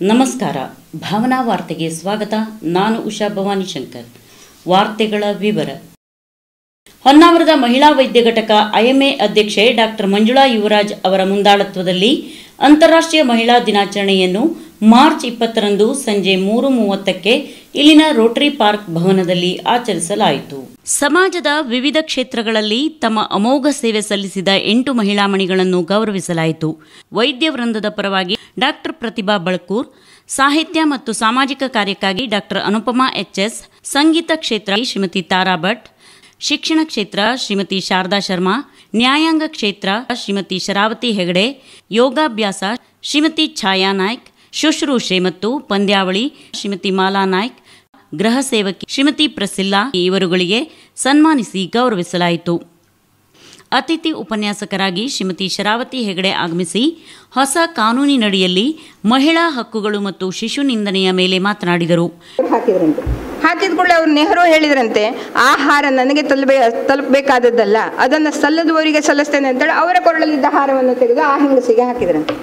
ನಮಸ್ಕಾರ ಭಾವನಾ ವಾರ್ತೆಗೆ ಸ್ವಾಗತ ನಾನು ಉಷಾ ಭವಾನಿ ಶಂಕರ್ ವಾರ್ತೆಗಳ ವಿವರ ಹೊನ್ನಾವರದ ಮಹಿಳಾ ವೈದ್ಯ ಘಟಕ ಐಎಂಎ ಅಧ್ಯಕ್ಷೆ ಡಾಕ್ಟರ್ ಮಂಜುಳಾ ಯುವರಾಜ್ ಅವರ ಮುಂದಾಳತ್ವದಲ್ಲಿ ಅಂತಾರಾಷ್ಟ್ರೀಯ ಮಹಿಳಾ ದಿನಾಚರಣೆಯನ್ನು ಮಾರ್ಚ್ ಇಪ್ಪತ್ತರಂದು ಸಂಜೆ ಮೂರು ಮೂವತ್ತಕ್ಕೆ ಇಲ್ಲಿನ ರೋಟರಿ ಪಾರ್ಕ್ ಭವನದಲ್ಲಿ ಆಚರಿಸಲಾಯಿತು ಸಮಾಜದ ವಿವಿಧ ಕ್ಷೇತ್ರಗಳಲ್ಲಿ ತಮ್ಮ ಅಮೋಘ ಸೇವೆ ಸಲ್ಲಿಸಿದ ಎಂಟು ಮಹಿಳಾಮಣಿಗಳನ್ನು ಗೌರವಿಸಲಾಯಿತು ವೈದ್ಯ ವೃಂದದ ಪರವಾಗಿ ಡಾಕ್ಟರ್ ಪ್ರತಿಭಾ ಬಳಕೂರ್ ಸಾಹಿತ್ಯ ಮತ್ತು ಸಾಮಾಜಿಕ ಕಾರ್ಯಕ್ಕಾಗಿ ಡಾಕ್ಟರ್ ಅನುಪಮಾ ಎಚ್ಎಸ್ ಸಂಗೀತ ಕ್ಷೇತ್ರ ಶ್ರೀಮತಿ ತಾರಾ ಭಟ್ ಶಿಕ್ಷಣ ಕ್ಷೇತ್ರ ಶ್ರೀಮತಿ ಶಾರದಾ ಶರ್ಮಾ ನ್ಯಾಯಾಂಗ ಕ್ಷೇತ್ರ ಶ್ರೀಮತಿ ಶರಾವತಿ ಹೆಗಡೆ ಯೋಗಾಭ್ಯಾಸ ಶ್ರೀಮತಿ ಛಾಯಾ ನಾಯ್ಕ್ ಶುಶ್ರೂಷೆ ಮತ್ತು ಪಂದ್ಯಾವಳಿ ಶ್ರೀಮತಿ ಮಾಲಾ ನಾಯ್ಕ್ ಗೃಹ ಸೇವಕಿ ಶ್ರೀಮತಿ ಪ್ರಸಿಲ್ಲಾ ಇವರುಗಳಿಗೆ ಸನ್ಮಾನಿಸಿ ಗೌರವಿಸಲಾಯಿತು ಅತಿಥಿ ಉಪನ್ಯಾಸಕರಾಗಿ ಶ್ರೀಮತಿ ಶರಾವತಿ ಹೆಗಡೆ ಆಗಮಿಸಿ ಹೊಸ ಕಾನೂನಿನಡಿಯಲ್ಲಿ ಮಹಿಳಾ ಹಕ್ಕುಗಳು ಮತ್ತು ಶಿಶು ನಿಂದನೆಯ ಮೇಲೆ ಮಾತನಾಡಿದರು ಹಾಕಿದ್ರಂತೆ ಹಾಕಿದ ಕೂಡಲೇ ಅವ್ರು ನೆಹರು ಹೇಳಿದ್ರಂತೆ ಆಹಾರ ನನಗೆ ತಲುಪೇ ತಲುಪಬೇಕಾದದ್ದಲ್ಲ ಅದನ್ನು ಸಲ್ಲದವರಿಗೆ ಸಲ್ಲಿಸ್ತೇನೆ ಅಂತೇಳಿ ಅವರ ಕೊರಳಲ್ಲಿದ್ದ ಹಾರವನ್ನು ತೆಗೆದು ಆ ಹೆಂಗಸಿಗೆ ಹಾಕಿದ್ರಂತೆ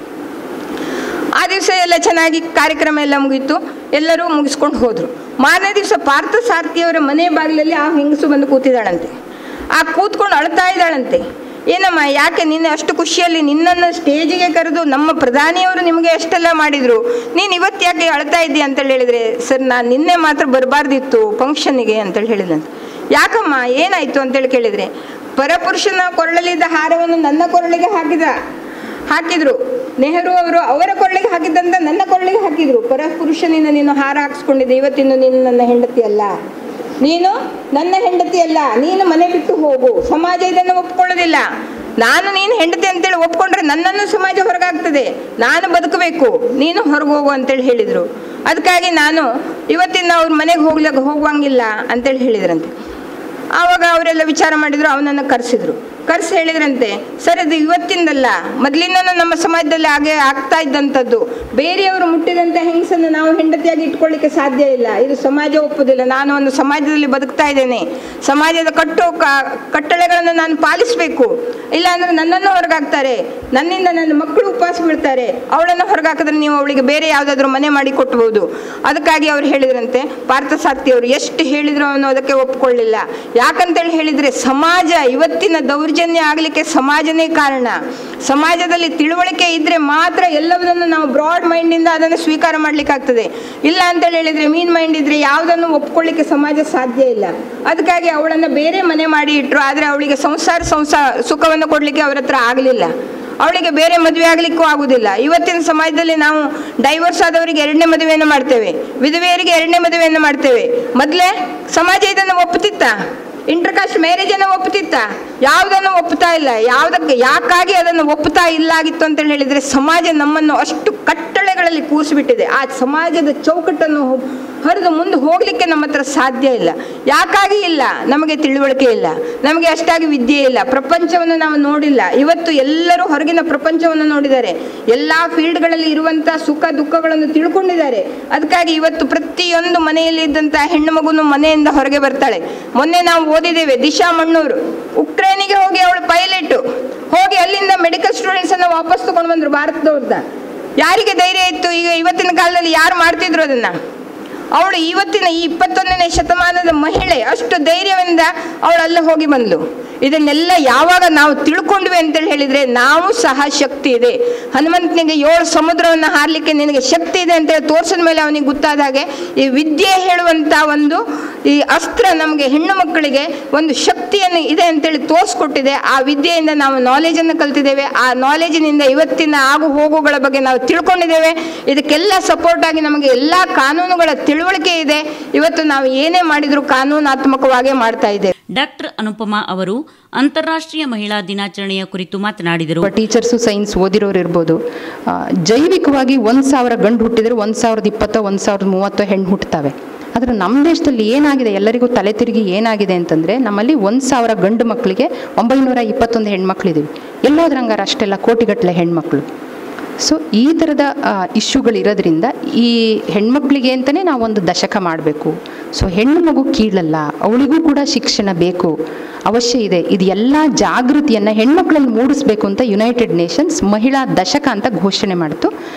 ಆ ದಿವಸ ಎಲ್ಲ ಚೆನ್ನಾಗಿ ಕಾರ್ಯಕ್ರಮ ಎಲ್ಲ ಮುಗೀತು ಎಲ್ಲರೂ ಮುಗಿಸ್ಕೊಂಡು ಹೋದರು ಮಾರನೇ ದಿವಸ ಪಾರ್ಥ ಸಾರಥಿಯವರ ಮನೆ ಬಾಗಿಲಲ್ಲಿ ಆ ಹೆಂಗಸು ಬಂದು ಕೂತಿದ್ದಾಳಂತೆ ಆ ಕೂತ್ಕೊಂಡು ಅಳ್ತಾ ಇದ್ದಾಳಂತೆ ಏನಮ್ಮ ಯಾಕೆ ನಿನ್ನೆ ಅಷ್ಟು ಖುಷಿಯಲ್ಲಿ ನಿನ್ನನ್ನು ಸ್ಟೇಜಿಗೆ ಕರೆದು ನಮ್ಮ ಪ್ರಧಾನಿಯವರು ನಿಮಗೆ ಎಷ್ಟೆಲ್ಲ ಮಾಡಿದರು ನೀನು ಇವತ್ತು ಯಾಕೆ ಅಳ್ತಾ ಇದ್ದೀಯ ಅಂತೇಳಿ ಹೇಳಿದರೆ ಸರ್ ನಾನು ನಿನ್ನೆ ಮಾತ್ರ ಬರಬಾರ್ದಿತ್ತು ಫಂಕ್ಷನ್ನಿಗೆ ಅಂತೇಳಿ ಹೇಳಿದಂತೆ ಯಾಕಮ್ಮ ಏನಾಯಿತು ಅಂತೇಳಿ ಕೇಳಿದರೆ ಪರಪುರುಷನ ಕೊರಳಲ್ಲಿದ್ದ ಹಾರವನ್ನು ನನ್ನ ಕೊರಳಿಗೆ ಹಾಕಿದ ಹಾಕಿದ್ರು ನೆಹರು ಅವರು ಅವರ ಕೊರಳಿಗೆ ಹಾಕಿದ್ದಂತ ನನ್ನ ಕೊರಳಿಗೆ ಹಾಕಿದ್ರು ಪರಪುರುಷನಿಂದ ನೀನು ಹಾರ ಹಾಕ್ಸ್ಕೊಂಡಿದ್ದೆ ಇವತ್ತಿನ ನೀನು ನನ್ನ ಹೆಂಡತಿ ಅಲ್ಲ ನೀನು ನನ್ನ ಹೆಂಡತಿ ಅಲ್ಲ ನೀನು ಮನೆ ಬಿಟ್ಟು ಹೋಗು ಸಮಾಜ ಇದನ್ನು ಒಪ್ಕೊಳ್ಳೋದಿಲ್ಲ ನಾನು ನೀನು ಹೆಂಡತಿ ಅಂತೇಳಿ ಒಪ್ಕೊಂಡ್ರೆ ನನ್ನನ್ನು ಸಮಾಜ ಹೊರಗಾಗ್ತದೆ ನಾನು ಬದುಕಬೇಕು ನೀನು ಹೊರಗೆ ಹೋಗು ಅಂತೇಳಿ ಹೇಳಿದರು ಅದಕ್ಕಾಗಿ ನಾನು ಇವತ್ತಿನ ಅವ್ರ ಮನೆಗೆ ಹೋಗ್ಲಿಕ್ಕೆ ಹೋಗುವಂಗಿಲ್ಲ ಅಂತೇಳಿ ಹೇಳಿದ್ರಂತೆ ಆವಾಗ ಅವರೆಲ್ಲ ವಿಚಾರ ಮಾಡಿದ್ರು ಅವನನ್ನು ಕರೆಸಿದ್ರು ಕರೆಸಿ ಹೇಳಿದ್ರಂತೆ ಸರ್ ಅದು ಇವತ್ತಿಂದಲ್ಲ ಮೊದಲಿಂದನೂ ನಮ್ಮ ಸಮಾಜದಲ್ಲಿ ಹಾಗೆ ಆಗ್ತಾ ಇದ್ದಂಥದ್ದು ಬೇರೆಯವರು ಮುಟ್ಟಿದಂಥ ಹೆಂಗಸನ್ನು ನಾವು ಹೆಂಡತಿಯಾಗಿ ಇಟ್ಕೊಳ್ಳಿಕ್ಕೆ ಸಾಧ್ಯ ಇಲ್ಲ ಇದು ಸಮಾಜ ಒಪ್ಪುದಿಲ್ಲ ನಾನು ಒಂದು ಸಮಾಜದಲ್ಲಿ ಬದುಕ್ತಾ ಇದ್ದೇನೆ ಸಮಾಜದ ಕಟ್ಟು ಕ- ಕಟ್ಟಳೆಗಳನ್ನು ನಾನು ಪಾಲಿಸಬೇಕು ಇಲ್ಲ ಅಂದ್ರೆ ನನ್ನನ್ನು ಹೊರಗಾಕ್ತಾರೆ ನನ್ನಿಂದ ನನ್ನ ಮಕ್ಕಳು ಉಪವಾಸ ಬೀಳ್ತಾರೆ ಅವಳನ್ನು ಹೊರಗಾಕಿದ್ರೆ ನೀವು ಅವಳಿಗೆ ಬೇರೆ ಯಾವುದಾದ್ರೂ ಮನೆ ಮಾಡಿ ಕೊಟ್ಬೋದು ಅದಕ್ಕಾಗಿ ಅವ್ರು ಹೇಳಿದ್ರಂತೆ ಪಾರ್ಥಸಾರ್ಥಿ ಅವರು ಎಷ್ಟು ಹೇಳಿದ್ರು ಅವನು ಅದಕ್ಕೆ ಒಪ್ಕೊಳ್ಳಿಲ್ಲ ಯಾಕಂತೇಳಿ ಹೇಳಿದ್ರೆ ಸಮಾಜ ಇವತ್ತಿನ ದೌರ್ಜನ್ಯ ಆಗಲಿಕ್ಕೆ ಸಮಾಜನೇ ಕಾರಣ ಸಮಾಜದಲ್ಲಿ ತಿಳುವಳಿಕೆ ಇದ್ರೆ ಮಾತ್ರ ಎಲ್ಲವನ್ನೂ ನಾವು ಬ್ರಾಡ್ ಮೈಂಡಿಂದ ಅದನ್ನು ಸ್ವೀಕಾರ ಮಾಡ್ಲಿಕ್ಕಾಗ್ತದೆ ಇಲ್ಲ ಅಂತೇಳಿ ಹೇಳಿದ್ರೆ ಮೀನ್ ಮೈಂಡ್ ಇದ್ರೆ ಯಾವುದನ್ನು ಒಪ್ಕೊಳ್ಳಿಕ್ಕೆ ಸಮಾಜ ಸಾಧ್ಯ ಇಲ್ಲ ಅದಕ್ಕಾಗಿ ಅವಳನ್ನು ಬೇರೆ ಮನೆ ಮಾಡಿ ಇಟ್ರು ಆದರೆ ಅವಳಿಗೆ ಸಂಸಾರ ಸಂಸಾರ ಸುಖವನ್ನು ಕೊಡಲಿಕ್ಕೆ ಅವ್ರ ಹತ್ರ ಆಗಲಿಲ್ಲ ಅವಳಿಗೆ ಬೇರೆ ಮದುವೆ ಆಗಲಿಕ್ಕೂ ಆಗುದಿಲ್ಲ ಇವತ್ತಿನ ಸಮಾಜದಲ್ಲಿ ನಾವು ಡೈವರ್ಸ್ ಆದವರಿಗೆ ಎರಡನೇ ಮದುವೆಯನ್ನು ಮಾಡ್ತೇವೆ ವಿಧವೆಯರಿಗೆ ಎರಡನೇ ಮದುವೆಯನ್ನು ಮಾಡ್ತೇವೆ ಮೊದಲೇ ಸಮಾಜ ಇದನ್ನು ಒಪ್ಪುತ್ತಿತ್ತ ಇಂಟರ್ಕಾಸ್ಟ್ ಮ್ಯಾರೇಜ್ ಅನ್ನು ಒಪ್ಪುತ್ತಿತ್ತ ಯಾವುದನ್ನು ಒಪ್ಪುತ್ತಾ ಇಲ್ಲ ಯಾವುದಕ್ಕೆ ಯಾಕಾಗಿ ಅದನ್ನು ಒಪ್ಪುತ್ತಾ ಇಲ್ಲ ಆಗಿತ್ತು ಅಂತೇಳಿ ಹೇಳಿದ್ರೆ ಸಮಾಜ ನಮ್ಮನ್ನು ಅಷ್ಟು ಕಟ್ಟಳೆಗಳಲ್ಲಿ ಕೂರಿಸಿಬಿಟ್ಟಿದೆ ಆ ಸಮಾಜದ ಚೌಕಟ್ಟನ್ನು ಹರಿದು ಮುಂದೆ ಹೋಗ್ಲಿಕ್ಕೆ ನಮ್ಮ ಹತ್ರ ಸಾಧ್ಯ ಇಲ್ಲ ಯಾಕಾಗಿ ಇಲ್ಲ ನಮಗೆ ತಿಳುವಳಿಕೆ ಇಲ್ಲ ನಮಗೆ ಅಷ್ಟಾಗಿ ವಿದ್ಯೆ ಇಲ್ಲ ಪ್ರಪಂಚವನ್ನು ನಾವು ನೋಡಿಲ್ಲ ಇವತ್ತು ಎಲ್ಲರೂ ಹೊರಗಿನ ಪ್ರಪಂಚವನ್ನು ನೋಡಿದ್ದಾರೆ ಎಲ್ಲ ಫೀಲ್ಡ್ಗಳಲ್ಲಿ ಇರುವಂಥ ಸುಖ ದುಃಖಗಳನ್ನು ತಿಳ್ಕೊಂಡಿದ್ದಾರೆ ಅದಕ್ಕಾಗಿ ಇವತ್ತು ಪ್ರತಿಯೊಂದು ಮನೆಯಲ್ಲಿ ಇದ್ದಂಥ ಹೆಣ್ಣು ಮಗುನು ಮನೆಯಿಂದ ಹೊರಗೆ ಬರ್ತಾಳೆ ಮೊನ್ನೆ ನಾವು ಓದಿದ್ದೇವೆ ದಿಶಾ ಮಣ್ಣೂರು ಉಕ್ರೇನಿಗೆ ಹೋಗಿ ಅವಳು ಪೈಲಟ್ ಹೋಗಿ ಅಲ್ಲಿಂದ ಮೆಡಿಕಲ್ ಸ್ಟೂಡೆಂಟ್ಸ್ ಅನ್ನ ವಾಪಸ್ ತಗೊಂಡು ಬಂದ್ರು ಭಾರತದವ್ರದ್ದ ಯಾರಿಗೆ ಧೈರ್ಯ ಇತ್ತು ಈಗ ಇವತ್ತಿನ ಕಾಲದಲ್ಲಿ ಯಾರು ಮಾಡ್ತಿದ್ರು ಅದನ್ನ ಅವಳು ಇವತ್ತಿನ ಈ ಇಪ್ಪತ್ತೊಂದನೇ ಶತಮಾನದ ಮಹಿಳೆ ಅಷ್ಟು ಧೈರ್ಯದಿಂದ ಅವಳು ಅಲ್ಲೇ ಹೋಗಿ ಬಂದ್ಲು ಇದನ್ನೆಲ್ಲ ಯಾವಾಗ ನಾವು ತಿಳ್ಕೊಂಡ್ವಿ ಅಂತೇಳಿ ಹೇಳಿದ್ರೆ ನಾವು ಸಹ ಶಕ್ತಿ ಇದೆ ಹನುಮಂತನಿಗೆ ಏಳು ಸಮುದ್ರವನ್ನು ಹಾರಲಿಕ್ಕೆ ನಿನಗೆ ಶಕ್ತಿ ಇದೆ ಅಂತೇಳಿ ತೋರಿಸಿದ ಮೇಲೆ ಅವನಿಗೆ ಗೊತ್ತಾದ ಹಾಗೆ ಈ ವಿದ್ಯೆ ಹೇಳುವಂತ ಒಂದು ಈ ಅಸ್ತ್ರ ನಮಗೆ ಹೆಣ್ಣು ಮಕ್ಕಳಿಗೆ ಒಂದು ಶಕ್ತಿಯನ್ನು ಇದೆ ಅಂತೇಳಿ ತೋರಿಸ್ಕೊಟ್ಟಿದೆ ಆ ವಿದ್ಯೆಯಿಂದ ನಾವು ನಾಲೆಜನ್ನು ಕಲ್ತಿದ್ದೇವೆ ಆ ನಾಲೆಜಿನಿಂದ ಇವತ್ತಿನ ಆಗು ಹೋಗುಗಳ ಬಗ್ಗೆ ನಾವು ತಿಳ್ಕೊಂಡಿದ್ದೇವೆ ಇದಕ್ಕೆಲ್ಲ ಸಪೋರ್ಟ್ ಆಗಿ ನಮಗೆ ಎಲ್ಲ ಕಾನೂನುಗಳ ತಿಳುವಳಿಕೆ ಇದೆ ಇವತ್ತು ನಾವು ಏನೇ ಮಾಡಿದ್ರು ಕಾನೂನಾತ್ಮಕವಾಗೇ ಮಾಡ್ತಾ ಇದ್ದೇವೆ ಡಾಕ್ಟರ್ ಅನುಪಮಾ ಅವರು ಅಂತಾರಾಷ್ಟ್ರೀಯ ಮಹಿಳಾ ದಿನಾಚರಣೆಯ ಕುರಿತು ಮಾತನಾಡಿದರು ಟೀಚರ್ಸು ಸೈನ್ಸ್ ಓದಿರೋರು ಇರ್ಬೋದು ಆ, ಜೈವಿಕವಾಗಿ ಒಂದು ಸಾವಿರ ಗಂಡು ಹುಟ್ಟಿದ್ರೆ ಒಂದು ಸಾವಿರದ ಇಪ್ಪತ್ತೋ ಒಂದು ಸಾವಿರದ ಮೂವತ್ತೋ ಹೆಣ್ಣು ಹುಟ್ಟುತ್ತವೆ ಆದರೆ ನಮ್ಮ ದೇಶದಲ್ಲಿ ಏನಾಗಿದೆ ಎಲ್ಲರಿಗೂ ತಲೆ ತಿರುಗಿ ಏನಾಗಿದೆ ಅಂತಂದರೆ ನಮ್ಮಲ್ಲಿ ಒಂದು ಸಾವಿರ ಗಂಡು ಮಕ್ಕಳಿಗೆ ಒಂಬೈನೂರ ಇಪ್ಪತ್ತೊಂದು ಹೆಣ್ಮಕ್ಳಿದ್ದೀವಿ ಎಲ್ಲೋದ್ರಂಗಾರ ಅಷ್ಟೆಲ್ಲ ಕೋಟಿಗಟ್ಟಲೆ ಹೆಣ್ಮಕ್ಳು ಸೊ ಈ ಥರದ ಇಶ್ಯೂಗಳಿರೋದ್ರಿಂದ ಈ ಹೆಣ್ಮಕ್ಳಿಗೆ ಅಂತಲೇ ನಾವೊಂದು ದಶಕ ಮಾಡಬೇಕು ಸೊ ಹೆಣ್ಣು ಮಗು ಕೀಳಲ್ಲ ಅವಳಿಗೂ ಕೂಡ ಶಿಕ್ಷಣ ಬೇಕು ಅವಶ್ಯ ಇದೆ ಇದು ಎಲ್ಲ ಜಾಗೃತಿಯನ್ನು ಹೆಣ್ಮಕ್ಳಲ್ಲಿ ಮೂಡಿಸ್ಬೇಕು ಅಂತ ಯುನೈಟೆಡ್ ನೇಷನ್ಸ್ ಮಹಿಳಾ ದಶಕ ಅಂತ ಘೋಷಣೆ ಮಾಡಿತು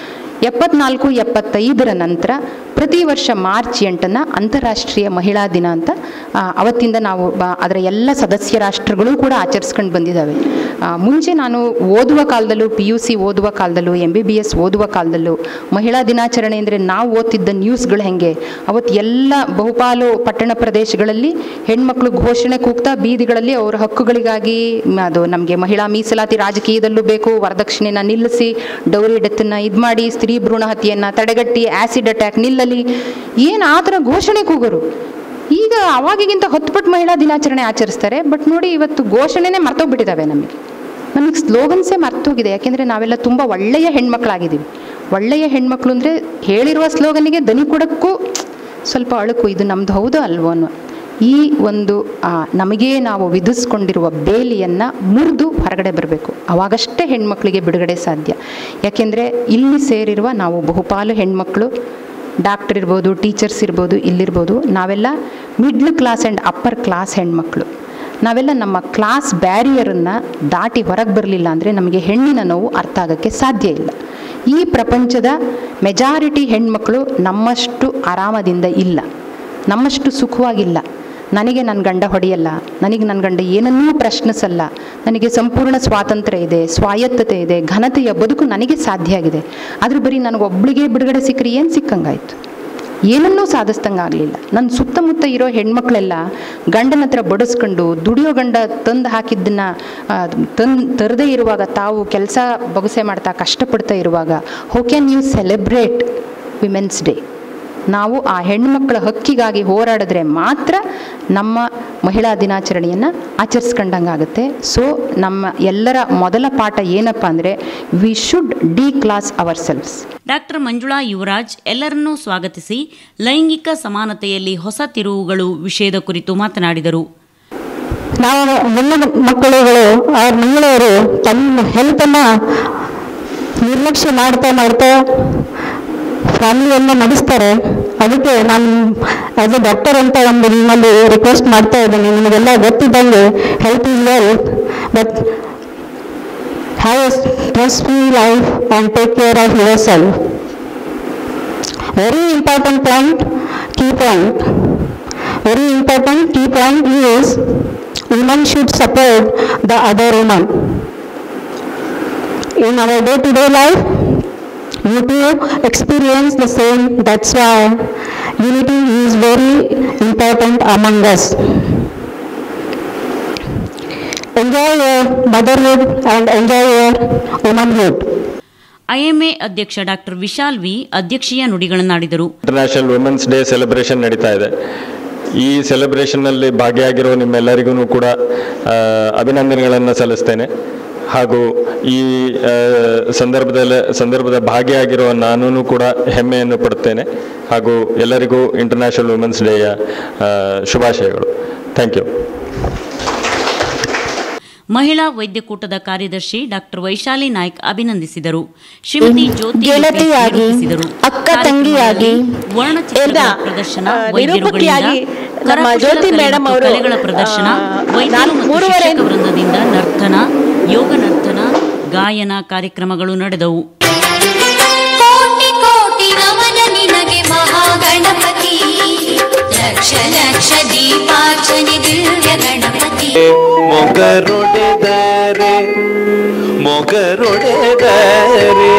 ಎಪ್ಪತ್ನಾಲ್ಕು ಎಪ್ಪತ್ತೈದರ ನಂತರ ಪ್ರತಿ ವರ್ಷ ಮಾರ್ಚ್ ಎಂಟನ್ನು ಅಂತಾರಾಷ್ಟ್ರೀಯ ಮಹಿಳಾ ದಿನ ಅಂತ ಆ, ಅವತ್ತಿಂದ ನಾವು ಬ- ಅದರ ಎಲ್ಲ ಸದಸ್ಯ ರಾಷ್ಟ್ರಗಳು ಕೂಡ ಆಚರಿಸ್ಕೊಂಡು ಬಂದಿದ್ದಾವೆ ಆ, ಮುಂಚೆ ನಾನು ಓದುವ ಕಾಲದಲ್ಲೂ ಪಿ ಯು ಸಿ ಓದುವ ಕಾಲದಲ್ಲೂ ಎಂ ಬಿ ಬಿ ಎಸ್ ಓದುವ ಕಾಲದಲ್ಲೂ ಮಹಿಳಾ ದಿನಾಚರಣೆ ಅಂದರೆ ನಾವು ಓದ್ತಿದ್ದ ನ್ಯೂಸ್ಗಳು ಹೆಂಗೆ ಅವತ್ತು ಎಲ್ಲ ಬಹುಪಾಲು ಪಟ್ಟಣ ಪ್ರದೇಶಗಳಲ್ಲಿ ಹೆಣ್ಮಕ್ಳು ಘೋಷಣೆ ಕೂಗ್ತಾ ಬೀದಿಗಳಲ್ಲಿ ಅವರ ಹಕ್ಕುಗಳಿಗಾಗಿ ಮ್, ಅದು ನಮಗೆ ಮಹಿಳಾ ಮೀಸಲಾತಿ ರಾಜಕೀಯದಲ್ಲೂ ಬೇಕು ವರದಕ್ಷಿಣೆನ ನಿಲ್ಲಿಸಿ ಡೌರಿ ಡೆತ್ತನ್ನು ಇದು ಮಾಡಿ ಸ್ತ್ರೀ ಭ್ರೂಣ ಹತ್ಯೆಯನ್ನು ತಡೆಗಟ್ಟಿ ಆ್ಯಸಿಡ್ ಅಟ್ಯಾಕ್ ನಿಲ್ಲಲಿ ಏನು ಆ ಥರ ಘೋಷಣೆ ಕೂಗರು ಈಗ ಅವಾಗಿಗಿಂತ ಹತ್ತು ಪಟ್ಟು ಮಹಿಳಾ ದಿನಾಚರಣೆ ಆಚರಿಸ್ತಾರೆ ಬಟ್ ನೋಡಿ ಇವತ್ತು ಘೋಷಣೆನೇ ಮರ್ತೋಗ್ಬಿಟ್ಟಿದ್ದಾವೆ ನಮಗೆ ನಮಗೆ ಸ್ಲೋಗನ್ಸೇ ಮರ್ತೋಗಿದೆ ಯಾಕೆಂದರೆ ನಾವೆಲ್ಲ ತುಂಬ ಒಳ್ಳೆಯ ಹೆಣ್ಮಕ್ಳಾಗಿದ್ದೀವಿ ಒಳ್ಳೆಯ ಹೆಣ್ಮಕ್ಳು ಅಂದರೆ ಹೇಳಿರುವ ಸ್ಲೋಗನ್ನಿಗೆ ದನಿ ಕೊಡೋಕ್ಕೂ ಸ್ವಲ್ಪ ಅಳುಕು ಇದು ನಮ್ದು ಹೌದೋ ಅಲ್ವೋ ಅನ್ನೋ ಈ ಒಂದು ಆ, ನಮಗೇ ನಾವು ವಿಧಿಸ್ಕೊಂಡಿರುವ ಬೇಲಿಯನ್ನು ಮುರಿದು ಹೊರಗಡೆ ಬರಬೇಕು ಅವಾಗಷ್ಟೇ ಹೆಣ್ಮಕ್ಳಿಗೆ ಬಿಡುಗಡೆ ಸಾಧ್ಯ ಯಾಕೆಂದರೆ ಇಲ್ಲಿ ಸೇರಿರುವ ನಾವು ಬಹುಪಾಲು ಹೆಣ್ಮಕ್ಳು ಡಾಕ್ಟರ್ ಇರ್ಬೋದು ಟೀಚರ್ಸ್ ಇರ್ಬೋದು ಇಲ್ಲಿರ್ಬೋದು ನಾವೆಲ್ಲ middle class and upper class ಹೆಣ್ಮಕ್ಳು ನಾವೆಲ್ಲ ನಮ್ಮ ಕ್ಲಾಸ್ ಬ್ಯಾರಿಯರನ್ನು ದಾಟಿ ಹೊರಗೆ ಬರಲಿಲ್ಲ ಅಂದರೆ ನಮಗೆ ಹೆಣ್ಣಿನ ನೋವು ಅರ್ಥ ಆಗೋಕ್ಕೆ ಸಾಧ್ಯ ಇಲ್ಲ ಈ ಪ್ರಪಂಚದ ಮೆಜಾರಿಟಿ ಹೆಣ್ಮಕ್ಳು ನಮ್ಮಷ್ಟು ಆರಾಮದಿಂದ ಇಲ್ಲ ನಮ್ಮಷ್ಟು ಸುಖವಾಗಿಲ್ಲ ನನಗೆ ನನ್ನ ಗಂಡ ಹೊಡೆಯಲ್ಲ ನನಗೆ ನನ್ನ ಗಂಡ ಏನನ್ನೂ ಪ್ರಶ್ನಿಸಲ್ಲ ನನಗೆ ಸಂಪೂರ್ಣ ಸ್ವಾತಂತ್ರ್ಯ ಇದೆ ಸ್ವಾಯತ್ತತೆ ಇದೆ ಘನತೆಯ ಬದುಕು ನನಗೆ ಸಾಧ್ಯ ಆಗಿದೆ ಆದ್ರೆ ಬರೀ ನನಗೊಬ್ಳಿಗೆ ಬಿಡುಗಡೆ ಸಿಕ್ಕರೆ ಏನು ಸಿಕ್ಕಂಗಾಯ್ತು ಏನನ್ನೂ ಸಾಧಿಸ್ದಂಗೆ ಆಗಲಿಲ್ಲ ನನ್ನ ಸುತ್ತಮುತ್ತ ಇರೋ ಹೆಣ್ಮಕ್ಳೆಲ್ಲ ಗಂಡನ ಹತ್ರ ಬಡಿಸ್ಕೊಂಡು ದುಡಿಯೋ ಗಂಡ ತಂದು ಹಾಕಿದ್ದನ್ನ ತಂದು ತರದೇ ಇರುವಾಗ ತಾವು ಕೆಲಸ ಬೊಗಸೆ ಮಾಡ್ತಾ ಕಷ್ಟಪಡ್ತಾ ಇರುವಾಗ how can you celebrate women's day ನಾವು ಆ ಹೆಣ್ಮಕ್ಳ ಹಕ್ಕಿಗಾಗಿ ಹೋರಾಡಿದ್ರೆ ಮಾತ್ರ ನಮ್ಮ ಮಹಿಳಾ ದಿನಾಚರಣೆಯನ್ನು ಆಚರಿಸ್ಕೊಂಡಂಗಾಗುತ್ತೆ ಸೊ ನಮ್ಮ ಎಲ್ಲರ ಮೊದಲ ಪಾಠ ಏನಪ್ಪ ಅಂದರೆ we should declass ourselves doctor Manjula Yuvaraj ಎಲ್ಲರನ್ನೂ ಸ್ವಾಗತಿಸಿ ಲೈಂಗಿಕ ಸಮಾನತೆಯಲ್ಲಿ ಹೊಸ ತಿರುವುಗಳು ವಿಷಯದ ಕುರಿತು ಮಾತನಾಡಿದರು ನಾವು ನನ್ನ ಮಕ್ಕಳುಗಳು ಆ ಮಹಿಳೆಯರು ತಮ್ಮ ಹೆಲ್ತನ್ನು ನಿರ್ಲಕ್ಷ್ಯ ಮಾಡ್ತಾ ಮಾಡ್ತಾ ಫ್ಯಾಮಿಲಿಯನ್ನು ನಡೆಸ್ತಾರೆ ಅದಕ್ಕೆ ನಾನು ಆಸ್ ಎ ಡಾಕ್ಟರ್ ಅಂತ ಒಂದು ನಿಮ್ಮಲ್ಲಿ ರಿಕ್ವೆಸ್ಟ್ ಮಾಡ್ತಾ ಇದ್ದೀನಿ ನಿಮಗೆಲ್ಲ ಗೊತ್ತಿದ್ದಂಗೆ health is wealth but have a stress free life and take care of yourself very important point key point very important key point is women should support the other woman. In our day-to-day life, you too experience the same. That's why unity is very important among us. Enjoy your motherhood and enjoy your womanhood. IMA ಅಧ್ಯಕ್ಷ doctor Vishal V ಅಧ್ಯಕ್ಷೀಯ ನುಡಿಗಳನ್ನಾಡಿದರು international women's day celebration ನಡೀತಾ ಇದೆ ಈ ಸೆಲೆಬ್ರೇಷನ್ನಲ್ಲಿ ಭಾಗಿಯಾಗಿರೋ ನಿಮ್ಮೆಲ್ಲರಿಗೂ ಕೂಡ ಆ, ಅಭಿನಂದನೆಗಳನ್ನು ಸಲ್ಲಿಸ್ತೇನೆ ಹಾಗೂ ಈ ಆ, ಸಂದರ್ಭದಲ್ಲಿ ಸಂದರ್ಭದ ಭಾಗಿಯಾಗಿರುವ ನಾನು ಕೂಡ ಹೆಮ್ಮೆಯನ್ನು ಪಡುತ್ತೇನೆ ಹಾಗೂ ಎಲ್ಲರಿಗೂ ಇಂಟರ್ನ್ಯಾಷನಲ್ ವುಮೆನ್ಸ್ ಡೇಯ ಆ, ಶುಭಾಶಯಗಳು ಥ್ಯಾಂಕ್ ಯು ಮಹಿಳಾ ವೈದ್ಯಕೂಟದ ಕಾರ್ಯದರ್ಶಿ ಡಾಕ್ಟರ್ ವೈಶಾಲಿ ನಾಯ್ಕ್ ಅಭಿನಂದಿಸಿದರು ಶ್ರೀಮತಿ ಜ್ಯೋತಿ ಗೆಳತಿಯಾಗಿ, ನಿರೂಪಿಸಿದರು. ಅಕ್ಕ ತಂಗಿಯಾಗಿ, ಕಾರ್ಯಕ್ರಮದಲ್ಲಿ ವರ್ಣಚಿತ್ರಗಳ ಎಲ್ಲ, ಪ್ರದರ್ಶನ ಆ, ವೈದ್ಯರುಗಳಿಂದ ನಿರೂಪಕಿಯಾಗಿ ನಮ್ಮ ಕರಕುಶಲ ಜ್ಯೋತಿ ಕಲೆ ಮೇಡಮ್ ಮತ್ತು ಅವರು, ಕಲೆಗಳ ಪ್ರದರ್ಶನ ಆ, ವೈದ್ಯರು ನಾಲ್ಕು- ಮತ್ತು ಮೂರುವರೆ- ಶಿಕ್ಷಕ ವೃಂದದಿಂದ ನರ್ತನ ಯೋಗ ನರ್ತನ ಗಾಯನ ಕಾರ್ಯಕ್ರಮಗಳು ನಡೆದವು ಕೋಟಿ ಕೋಟಿ ನಮನ ನಿನಗೆ ಮಹಾಗಣಪತಿ ಲಕ್ಷ ಲಕ್ಷ ದೀಪಾರ್ಚನೆ ದಿವ್ಯ ಗಣಪತಿ ಮೊಗರೊಡೆದರೆ ಮೊಗರೊಡೆದರೆ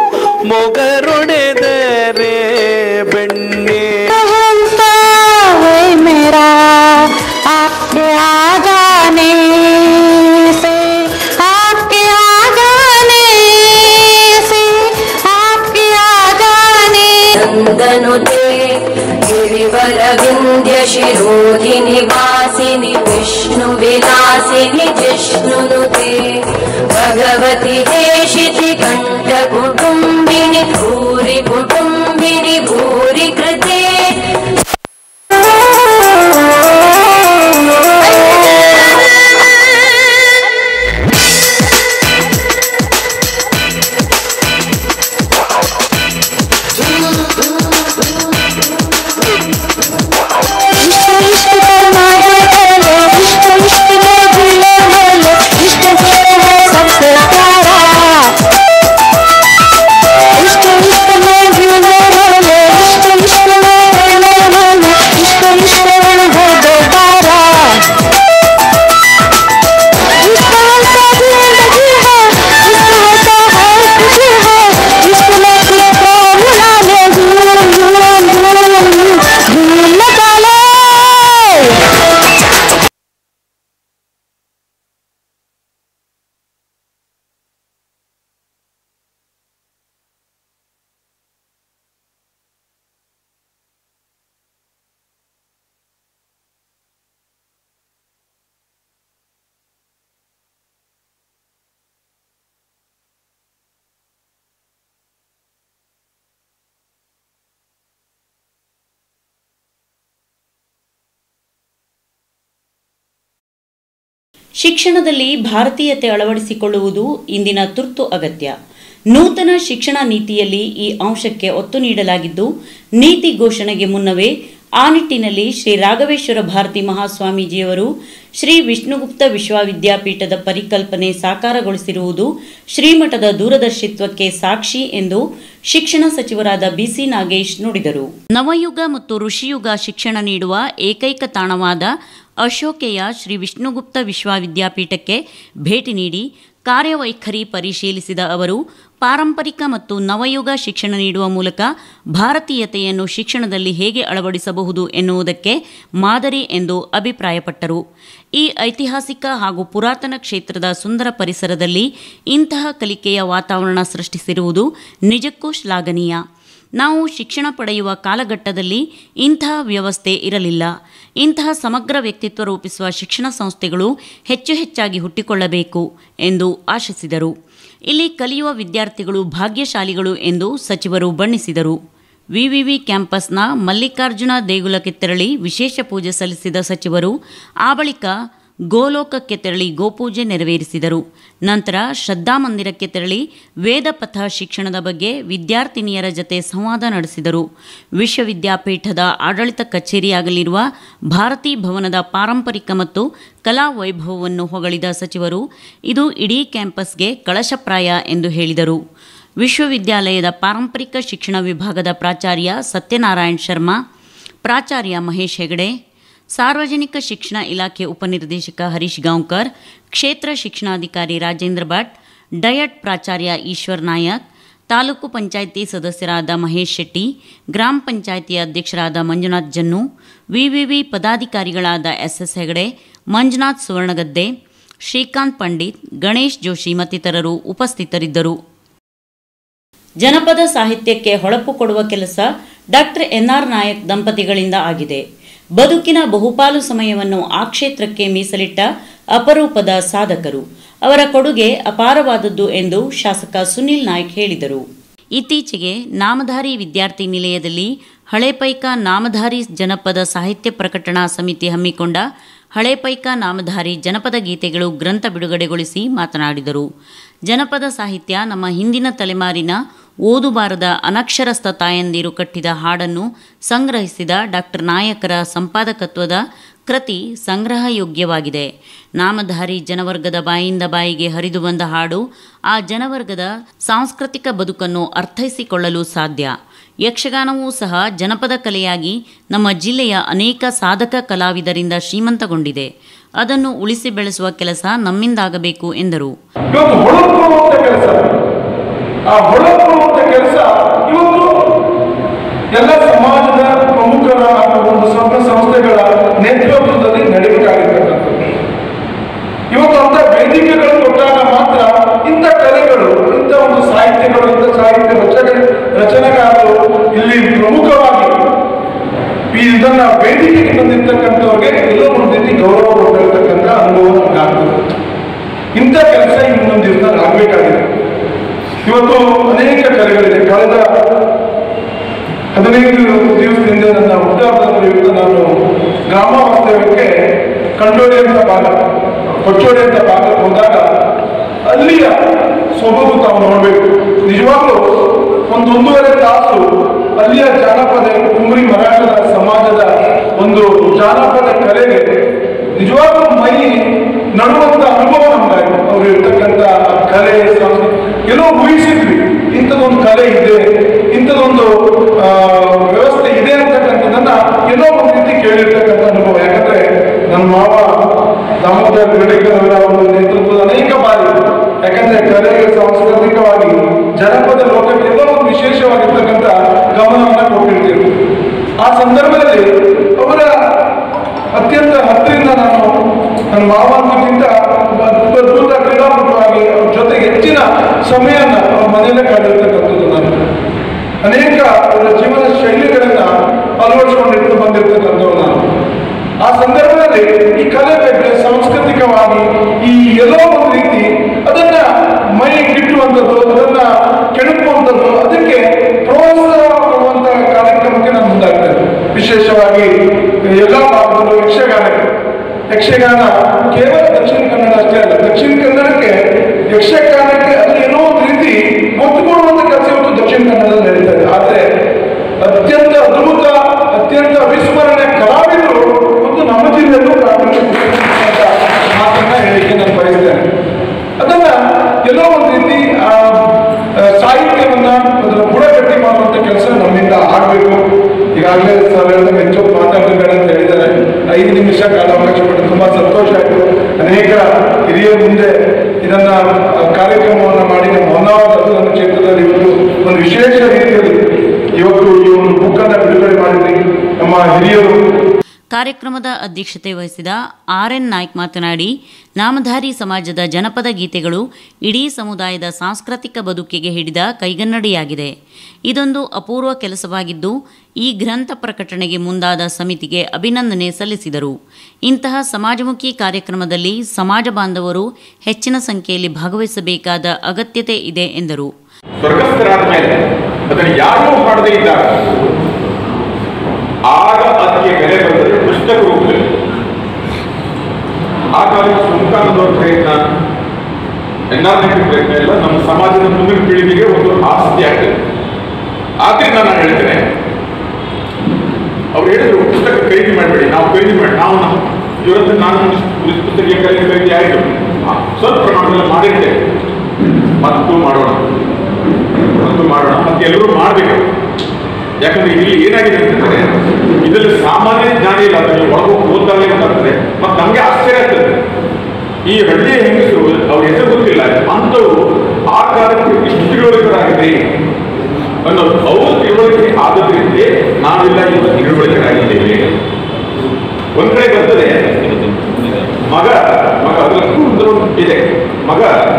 ಮೊಗರೊಡೆದರೆ ಬೆಣ್ಣೆ है मेरा आपके आगाने से आपके आगाने से आपके आगाने न्दनुते गिरिवर विन्द्य शिरोधिनि वासिनि विष्णुविलासिनि जिष्णुनुते भगवति हेशिति कण्ठ कुटुम्बिनि भूरि कुटुम्बिनि भूरि कृते इष्ट इष्ट करना है बोलो इष्ट इष्ट में भूलो बोलो इष्ट है सबसे प्यारा इष्ट इष्ट ಶಿಕ್ಷಣದಲ್ಲಿ ಭಾರತೀಯತೆ ಅಳವಡಿಸಿಕೊಳ್ಳುವುದು ಇಂದಿನ ತುರ್ತು ಅಗತ್ಯ ನೂತನ ಶಿಕ್ಷಣ ನೀತಿಯಲ್ಲಿ ಈ ಅಂಶಕ್ಕೆ ಒತ್ತು ನೀಡಲಾಗಿದ್ದು ನೀತಿ ಘೋಷಣೆಗೆ ಮುನ್ನವೇ ಆ ನಿಟ್ಟಿನಲ್ಲಿ ಶ್ರೀ ರಾಘವೇಶ್ವರ ಭಾರತಿ ಮಹಾಸ್ವಾಮೀಜಿಯವರು ಶ್ರೀ ವಿಷ್ಣುಗುಪ್ತ ವಿಶ್ವವಿದ್ಯಾಪೀಠದ ಪರಿಕಲ್ಪನೆ ಸಾಕಾರಗೊಳಿಸಿರುವುದು ಶ್ರೀಮಠದ ದೂರದರ್ಶಿತ್ವಕ್ಕೆ ಸಾಕ್ಷಿ ಎಂದು ಶಿಕ್ಷಣ ಸಚಿವರಾದ ಬಿಸಿ ನಾಗೇಶ್ ನುಡಿದರು ನವಯುಗ ಮತ್ತು ಋಷಿಯುಗ ಶಿಕ್ಷಣ ನೀಡುವ ಏಕೈಕ ತಾಣವಾದ ಅಶೋಕೆಯ ಶ್ರೀ ವಿಷ್ಣುಗುಪ್ತ ವಿಶ್ವವಿದ್ಯಾಪೀಠಕ್ಕೆ ಭೇಟಿ ನೀಡಿ ಕಾರ್ಯವೈಖರಿ ಪರಿಶೀಲಿಸಿದ ಅವರು ಪಾರಂಪರಿಕ ಮತ್ತು ನವಯುಗ ಶಿಕ್ಷಣ ನೀಡುವ ಮೂಲಕ ಭಾರತೀಯತೆಯನ್ನು ಶಿಕ್ಷಣದಲ್ಲಿ ಹೇಗೆ ಅಳವಡಿಸಬಹುದು ಎನ್ನುವುದಕ್ಕೆ ಮಾದರಿ ಎಂದು ಅಭಿಪ್ರಾಯಪಟ್ಟರು ಈ ಐತಿಹಾಸಿಕ ಹಾಗೂ ಪುರಾತನ ಕ್ಷೇತ್ರದ ಸುಂದರ ಪರಿಸರದಲ್ಲಿ ಇಂತಹ ಕಲಿಕೆಯ ವಾತಾವರಣ ಸೃಷ್ಟಿಸಿರುವುದು ನಿಜಕ್ಕೂ ಶ್ಲಾಘನೀಯ ನಾವು ಶಿಕ್ಷಣ ಪಡೆಯುವ ಕಾಲಘಟ್ಟದಲ್ಲಿ ಇಂತಹ ವ್ಯವಸ್ಥೆ ಇರಲಿಲ್ಲ ಇಂತಹ ಸಮಗ್ರ ವ್ಯಕ್ತಿತ್ವ ರೂಪಿಸುವ ಶಿಕ್ಷಣ ಸಂಸ್ಥೆಗಳು ಹೆಚ್ಚು ಹೆಚ್ಚಾಗಿ ಹುಟ್ಟಿಕೊಳ್ಳಬೇಕು ಎಂದು ಆಶಿಸಿದರು ಇಲ್ಲಿ ಕಲಿಯುವ ವಿದ್ಯಾರ್ಥಿಗಳು ಭಾಗ್ಯಶಾಲಿಗಳು ಎಂದು ಸಚಿವರು ಬಣ್ಣಿಸಿದರು ವಿವಿವಿ ಕ್ಯಾಂಪಸ್ನ ಮಲ್ಲಿಕಾರ್ಜುನ ದೇಗುಲಕ್ಕೆ ತೆರಳಿ ವಿಶೇಷ ಪೂಜೆ ಸಲ್ಲಿಸಿದ ಸಚಿವರು ಆ ಬಳಿಕ ಗೋಲೋಕಕ್ಕೆ ತೆರಳಿ ಗೋಪೂಜೆ ನೆರವೇರಿಸಿದರು ನಂತರ ಶ್ರದ್ಧಾಮಂದಿರಕ್ಕೆ ತೆರಳಿ ವೇದಪಥ ಶಿಕ್ಷಣದ ಬಗ್ಗೆ ವಿದ್ಯಾರ್ಥಿನಿಯರ ಜತೆ ಸಂವಾದ ನಡೆಸಿದರು ವಿಶ್ವವಿದ್ಯಾಪೀಠದ ಆಡಳಿತ ಕಚೇರಿಯಾಗಲಿರುವ ಭಾರತೀ ಭವನದ ಪಾರಂಪರಿಕ ಮತ್ತು ಕಲಾ ವೈಭವವನ್ನು ಹೊಗಳಿದ ಸಚಿವರು ಇದು ಇಡೀ ಕ್ಯಾಂಪಸ್ಗೆ ಕಳಶಪ್ರಾಯ ಎಂದು ಹೇಳಿದರು ವಿಶ್ವವಿದ್ಯಾಲಯದ ಪಾರಂಪರಿಕ ಶಿಕ್ಷಣ ವಿಭಾಗದ ಪ್ರಾಚಾರ್ಯ ಸತ್ಯನಾರಾಯಣ್ ಶರ್ಮಾ ಪ್ರಾಚಾರ್ಯ ಮಹೇಶ್ ಹೆಗಡೆ ಸಾರ್ವಜನಿಕ ಶಿಕ್ಷಣ ಇಲಾಖೆ ಉಪನಿರ್ದೇಶಕ ಹರೀಶ್ ಗಾಂವ್ಕರ್ ಕ್ಷೇತ್ರ ಶಿಕ್ಷಣಾಧಿಕಾರಿ ರಾಜೇಂದ್ರ ಭಟ್ ಡಯಟ್ ಪ್ರಾಚಾರ್ಯ ಈಶ್ವರ್ ನಾಯಕ್ ತಾಲೂಕು ಪಂಚಾಯಿತಿ ಸದಸ್ಯರಾದ ಮಹೇಶ್ ಶೆಟ್ಟಿ ಗ್ರಾಮ ಪಂಚಾಯಿತಿ ಅಧ್ಯಕ್ಷರಾದ ಮಂಜುನಾಥ್ ಜನ್ನು ವಿವಿವಿ ಪದಾಧಿಕಾರಿಗಳಾದ ಎಸ್ಎಸ್ ಹೆಗಡೆ ಮಂಜುನಾಥ್ ಸುವರ್ಣಗದ್ದೆ ಶ್ರೀಕಾಂತ್ ಪಂಡಿತ್ ಗಣೇಶ್ ಜೋಶಿ ಮತ್ತಿತರರು ಉಪಸ್ಥಿತರಿದ್ದರು ಜನಪದ ಸಾಹಿತ್ಯಕ್ಕೆ ಹೊಳಪು ಕೊಡುವ ಕೆಲಸ ಡಾಕ್ಟರ್ ಎನ್ಆರ್ ನಾಯಕ್ ದಂಪತಿಗಳಿಂದ ಆಗಿದೆ ಬದುಕಿನ ಬಹುಪಾಲು ಸಮಯವನ್ನು ಆ ಕ್ಷೇತ್ರಕ್ಕೆ ಮೀಸಲಿಟ್ಟ ಅಪರೂಪದ ಸಾಧಕರು ಅವರ ಕೊಡುಗೆ ಅಪಾರವಾದದ್ದು ಎಂದು ಶಾಸಕ ಸುನಿಲ್ ನಾಯ್ಕ್ ಹೇಳಿದರು ಇತ್ತೀಚೆಗೆ ನಾಮಧಾರಿ ವಿದ್ಯಾರ್ಥಿ ನಿಲಯದಲ್ಲಿ ಹಳೇಪೈಕ ನಾಮಧಾರಿ ಜನಪದ ಸಾಹಿತ್ಯ ಪ್ರಕಟಣಾ ಸಮಿತಿ ಹಮ್ಮಿಕೊಂಡ ಹಳೇಪೈಕ ನಾಮಧಾರಿ ಜನಪದ ಗೀತೆಗಳು ಗ್ರಂಥ ಬಿಡುಗಡೆಗೊಳಿಸಿ ಮಾತನಾಡಿದರು ಜನಪದ ಸಾಹಿತ್ಯ ನಮ್ಮ ಹಿಂದಿನ ತಲೆಮಾರಿನ ಓದುಬಾರದ ಅನಕ್ಷರಸ್ಥ ತಾಯಂದಿರು ಕಟ್ಟಿದ ಹಾಡನ್ನು ಸಂಗ್ರಹಿಸಿದ ಡಾಕ್ಟರ್ ನಾಯಕರ ಸಂಪಾದಕತ್ವದ ಕೃತಿ ಸಂಗ್ರಹಯೋಗ್ಯವಾಗಿದೆ ನಾಮಧಾರಿ ಜನವರ್ಗದ ಬಾಯಿಂದ ಬಾಯಿಗೆ ಹರಿದು ಬಂದ ಹಾಡು ಆ ಜನವರ್ಗದ ಸಾಂಸ್ಕೃತಿಕ ಬದುಕನ್ನು ಅರ್ಥೈಸಿಕೊಳ್ಳಲು ಸಾಧ್ಯ ಯಕ್ಷಗಾನವೂ ಸಹ ಜನಪದ ಕಲೆಯಾಗಿ ನಮ್ಮ ಜಿಲ್ಲೆಯ ಅನೇಕ ಸಾಧಕ ಕಲಾವಿದರಿಂದ ಶ್ರೀಮಂತಗೊಂಡಿದೆ ಅದನ್ನು ಉಳಿಸಿ ಬೆಳೆಸುವ ಕೆಲಸ ನಮ್ಮಿಂದಾಗಬೇಕು ಎಂದರು ಇವತ್ತು ಹೊಳಪುವಂತ ಕೆಲಸ ಆ ಹೊಳಪುವಂತ ಕೆಲಸ ಇವತ್ತು ಎಲ್ಲ ಸಮಾಜದ ಪ್ರಮುಖರ ಹಾಗೂ ಒಂದು ಸಂಘ ಸಂಸ್ಥೆಗಳ ನೇತೃತ್ವದಲ್ಲಿ ನಡೆಯಬೇಕಾಗಿರ್ತಕ್ಕಂಥದ್ದು ಇವತ್ತು ಅಂತ ವೇದಿಕೆಗಳು ಕೊಟ್ಟಾಗ ಮಾತ್ರ ಇಂಥ ಕಲೆಗಳು ಇಂಥ ಒಂದು ಸಾಹಿತ್ಯಗಳು ಇಂಥ ಸಾಹಿತ್ಯ ರಚನೆ ರಚನೆಗಾರರು ಇಲ್ಲಿ ಪ್ರಮುಖವಾಗಿ ಈ ಇದನ್ನ ವೇದಿಕೆಗೆ ತಂದಿರ್ತಕ್ಕಂಥವ್ರಿಗೆ ಎಲ್ಲೋ ಒಂದು ರೀತಿ ಗೌರವ ಕೊಟ್ಟಿರ್ತಕ್ಕಂಥ ಅನುಭವ ನಮಗಾಗ್ತದೆ ಇಂಥ ಕೆಲಸ ಇನ್ನೊಂದು ದಿವಸ ಆಗಬೇಕಾಗಿದೆ ಇವತ್ತು ಅನೇಕ ಕಲೆಗಳಿದೆ ಕಳೆದ ಹದಿನೈದು ದಿವಸದಿಂದ ನನ್ನ ಹುಟ್ಟಾಹಬ್ಬದ ಪ್ರಯುಕ್ತ ನಾನು ಗ್ರಾಮ ವಾಸ್ತವ್ಯಕ್ಕೆ ಕಂಡೋಡಿ ಅಂತ ಭಾಗ ಕೊಚ್ಚೋಡಿ ಅಂತ ಭಾಗಕ್ಕೆ ಹೋದಾಗ ಅಲ್ಲಿಯ ಸೊಬಗು ತಾವು ನೋಡಬೇಕು ನಿಜವಾಗ್ಲೂ ಒಂದು ಒಂದೂವರೆ ತಾಸು ಅಲ್ಲಿಯ ಜಾನಪದ ಕುಂಬ್ರಿ ಮರಾಠದ ಸಮಾಜದ ಒಂದು ಜಾನಪದ ಕಲೆಗೆ ನಿಜವಾಗ್ಲೂ ಮೈ ನಡುವಂತ ಅನುಭವ ನಮ್ಗಾಯ್ತು ಅವ್ರು ಇರ್ತಕ್ಕಂಥ ಕಲೆ ಸಂಸ್ಕೃತಿ ಎಲ್ಲೋ ಊಹಿಸಿದ್ವಿ ಇಂಥದೊಂದು ಕಲೆ ಇದೆ ಇಂಥದೊಂದು ಆ, ವ್ಯವಸ್ಥೆ ಇದೆ ಅಂತಕ್ಕಂಥದ್ದನ್ನ ಎಲ್ಲೋ ಒಂದು ರೀತಿ ಕೇಳಿರ್ತಕ್ಕಂಥ ಅನುಭವ ಯಾಕಂದ್ರೆ ನಮ್ಮ ಮಾವ ದಾಮೋದರ ಗಡಿಗರವರ ಒಂದು ನೇತೃತ್ವದ ಅನೇಕ ಬಾರಿ ಯಾಕಂದ್ರೆ ಕಲೆಗೆ ಸಾಂಸ್ಕೃತಿಕವಾಗಿ ಜನಪದ ಲೋಕಕ್ಕೆ ಎಲ್ಲೋ ಒಂದು ವಿಶೇಷವಾಗಿರ್ತಕ್ಕಂಥ ಗಮನವನ್ನ ಕೊಟ್ಟಿರ್ತೀವಿ ಆ ಸಂದರ್ಭದಲ್ಲಿ ಅವರ ಅತ್ಯಂತ ಹತ್ತಿರಿಂದ ನಾನು ನನ್ನ ಮಾವ ಅನ್ನೋಕ್ಕಿಂತ ಒಬ್ಬ ಅದ್ಭುತ ಕ್ರೀಡಾಪಟುವಾಗಿ ಅವ್ರ ಜೊತೆಗೆ ಹೆಚ್ಚಿನ ಸಮಯನ ಅವ್ರ ಮನೆಯಲ್ಲೇ ಕಳೆದಿರ್ತಕ್ಕಂಥದ್ದು ನಾನು ಅನೇಕ ಅವರ ಜೀವನ ಶೈಲಿಗಳನ್ನ ಅಳವಡಿಸಿಕೊಂಡಿಟ್ಟು ಬಂದಿರ್ತಕ್ಕಂಥವ್ರು ನಾನು ಆ ಸಂದರ್ಭದಲ್ಲಿ ಈ ಕಲೆ ಬಗ್ಗೆ ಸಾಂಸ್ಕೃತಿಕವಾಗಿ ಈ ಎಲ್ಲೋ ಒಂದು ರೀತಿ ಅದನ್ನ ಮೈ ಗಿಟ್ಟುವಂಥದ್ದು ಅದನ್ನ ಕೆಣಕುವಂಥದ್ದು ಅದಕ್ಕೆ ಪ್ರೋತ್ಸಾಹ ಕೊಡುವಂತ ಕಾರ್ಯಕ್ರಮಕ್ಕೆ ನಾನು ಮುಂದಾಗ್ತೇನೆ ವಿಶೇಷವಾಗಿ ಎಲ್ಲ ಭಾಗದಲ್ಲೂ ಯಕ್ಷಗಾನಕ್ಕೆ ಯಕ್ಷಗಾನ ಕೇವಲ ದಕ್ಷಿಣ ಕನ್ನಡ ಅಷ್ಟೇ ಅಲ್ಲ ದಕ್ಷಿಣ ಕನ್ನಡಕ್ಕೆ ಯಕ್ಷಗಾನಕ್ಕೆ ಅದು ಏನೋ ಒಂದು ರೀತಿ ಒತ್ತು ಕೊಡುವಂತ ಕೆಲಸ ಇವತ್ತು ದಕ್ಷಿಣ ಕನ್ನಡದಲ್ಲಿ ನಡೀತಾ ಇದೆ ಆದ್ರೆ ಅತ್ಯಂತ ಅದ್ಭುತ ಅತ್ಯಂತ ವಿಸ್ಮರಣೆ ಕಲಾವಿದರು ಮತ್ತು ನಮ್ಮ ಜಿಲ್ಲೆಯಲ್ಲೂ ಪ್ರಾರಂಭಿಕ ಮಾತನ್ನ ಹೇಳಿಕೆ ನಾನು ಬಯಸ್ತೇನೆ ಅದನ್ನ ಎಲ್ಲೋ ಒಂದು ರೀತಿ ಆ ಆ, ಸಾಹಿತ್ಯವನ್ನ ಅದರ ಬುಡಗಟ್ಟಿ ಮಾಡುವಂತ ಕೆಲಸ ನಮ್ಮಿಂದ ಆಗಬೇಕು ಈಗಾಗಲೇ ಸರ್ ಹೇಳಿದ ಹೆಚ್ಚು ಮಾತಾಡಬೇಡ ಅಂತ ಹೇಳಿದ್ದಾರೆ ಐದು ನಿಮಿಷ ಕಾಲಾವಕಾಶ ಪಟ್ಟು ತುಂಬಾ ಸಂತೋಷ ಆಯಿತು ಅನೇಕ ಹಿರಿಯರ ಮುಂದೆ ಇದನ್ನ ಆ, ಕಾರ್ಯಕ್ರಮವನ್ನ ಮಾಡಿ ನಮ್ಮ ಹೊನ್ನಾವರ ರಸದಾನ ಕ್ಷೇತ್ರದಲ್ಲಿ ಇವತ್ತು ಒಂದು ವಿಶೇಷ ರೀತಿಯಲ್ಲಿ ಇವತ್ತು ಈ ಒಂದು ಬುಕ್ ಅನ್ನ ಬಿಡುಗಡೆ ಮಾಡಿದ್ವಿ ನಮ್ಮ ಹಿರಿಯರು ಕಾರ್ಯಕ್ರಮದ ಅಧ್ಯಕ್ಷತೆ ವಹಿಸಿದ ಆರ್ ಎನ್ ನಾಯ್ಕ್ ಮಾತನಾಡಿ ನಾಮಧಾರಿ ಸಮಾಜದ ಜನಪದ ಗೀತೆಗಳು ಇಡೀ ಸಮುದಾಯದ ಸಾಂಸ್ಕೃತಿಕ ಬದುಕಿಗೆ ಹಿಡಿದ ಕೈಗನ್ನಡಿಯಾಗಿದೆ ಇದೊಂದು ಅಪೂರ್ವ ಕೆಲಸವಾಗಿದ್ದು ಈ ಗ್ರಂಥ ಪ್ರಕಟಣೆಗೆ ಮುಂದಾದ ಸಮಿತಿಗೆ ಅಭಿನಂದನೆ ಸಲ್ಲಿಸಿದರು ಇಂತಹ ಸಮಾಜಮುಖಿ ಕಾರ್ಯಕ್ರಮದಲ್ಲಿ ಸಮಾಜ ಬಾಂಧವರು ಹೆಚ್ಚಿನ ಸಂಖ್ಯೆಯಲ್ಲಿ ಭಾಗವಹಿಸಬೇಕಾದ ಅಗತ್ಯತೆ ಇದೆ ಎಂದರು ಸ್ವರ್ಗಸ್ಥರಾದ ಮೇಲೆ ಅದನ್ನು ಯಾರೂ ಮಾಡದೇ ಇದ್ದಾಗ ಆಗ ಅದಕ್ಕೆ ಬೆಲೆ ಬಂದರೆ ಪುಸ್ತಕ ರೂಪದಲ್ಲಿ ಆ ಕಾಲಕ್ಕೆ ಸುಂಕಾನದವರ ಪ್ರಯತ್ನ ಎನ್ಆರ್ನೆಟ್ ಪ್ರಯತ್ನ ಎಲ್ಲ ನಮ್ಮ ಸಮಾಜದ ಮುಂದಿನ ಪೀಳಿಗೆಗೆ ಒಂದು ಆಸ್ತಿ ಆಗ್ತದೆ ಆದ್ರಿಂದ ನಾನು ಹೇಳ್ತೇನೆ ಅವ್ರು ಹೇಳಿದ್ರು ಪುಸ್ತಕ ಖರೀದಿ ಮಾಡಬೇಡಿ ನಾವು ಖರೀದಿ ಮಾಡಿ ನಾವು ನಮ್ಮ ಇವತ್ತು ನಾನು ಪುಸ್ತಕ ಖರೀದಿ ಖರೀದಿ ಆಯಿತು ಸ್ವಲ್ಪ ಪ್ರಮಾಣದಲ್ಲಿ ಮಾಡಿರ್ತೇವೆ ಮತ್ತು ಮಾಡೋಣ ಮತ್ತು ಮಾಡೋಣ ಮತ್ತೆ ಎಲ್ಲರೂ ಮಾಡಬೇಕು ಯಾಕಂದ್ರೆ ಇಲ್ಲಿ ಏನಾಗಿದೆ ಅಂತಂದ್ರೆ ಇದರಲ್ಲಿ ಸಾಮಾನ್ಯ ಜ್ಞಾನ ಇಲ್ಲ ಅದರಲ್ಲಿ ಒಳಗೋಗಿ ಓದ್ತಾಗಲೇ ಗೊತ್ತಾಗ್ತದೆ ಮತ್ತೆ ನಮಗೆ ಆಶ್ಚರ್ಯ ಆಗ್ತದೆ ಈ ಹಳ್ಳಿಯ ಹೆಂಗಸರು ಅವ್ರ ಹೆಸರು ಗೊತ್ತಿಲ್ಲ ಅಂಥವ್ರು ಆ ಕಾಲಕ್ಕೆ ಇಷ್ಟು ತಿಳುವಳಿಕರಾಗಿದೆ ಅನ್ನೋದು ಅವ್ರ ತಿಳುವಳಿಕೆ ಆದದ್ರಿಂದ ನಾವೆಲ್ಲ ಇವತ್ತು ತಿಳುವಳಿಕರಾಗಿದ್ದೇವೆ ಒಂದ್ ಕಡೆ ಬರ್ತದೆ ಮಗ ಮಗ ಅದರಲ್ಲಿ ಒಂದು ಇದೆ ಮಗ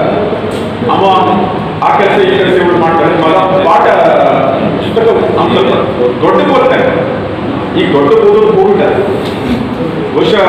ಅವ ಆ ಕೆಲಸ ಈ ಕೆಲಸಗಳು ಮಾಡ್ತಾರೆ ಮಗ ಪಾಠ ಪುಸ್ತಕ ಅವ್ನು ಸ್ವಲ್ಪ ದೊಡ್ಡ ಓದ್ತಾನೆ ಈಗ ದೊಡ್ಡ ಓದೋದು ಹೋಗ್ಬಿಟ್ಟಾರೆ ಬಹುಶಃ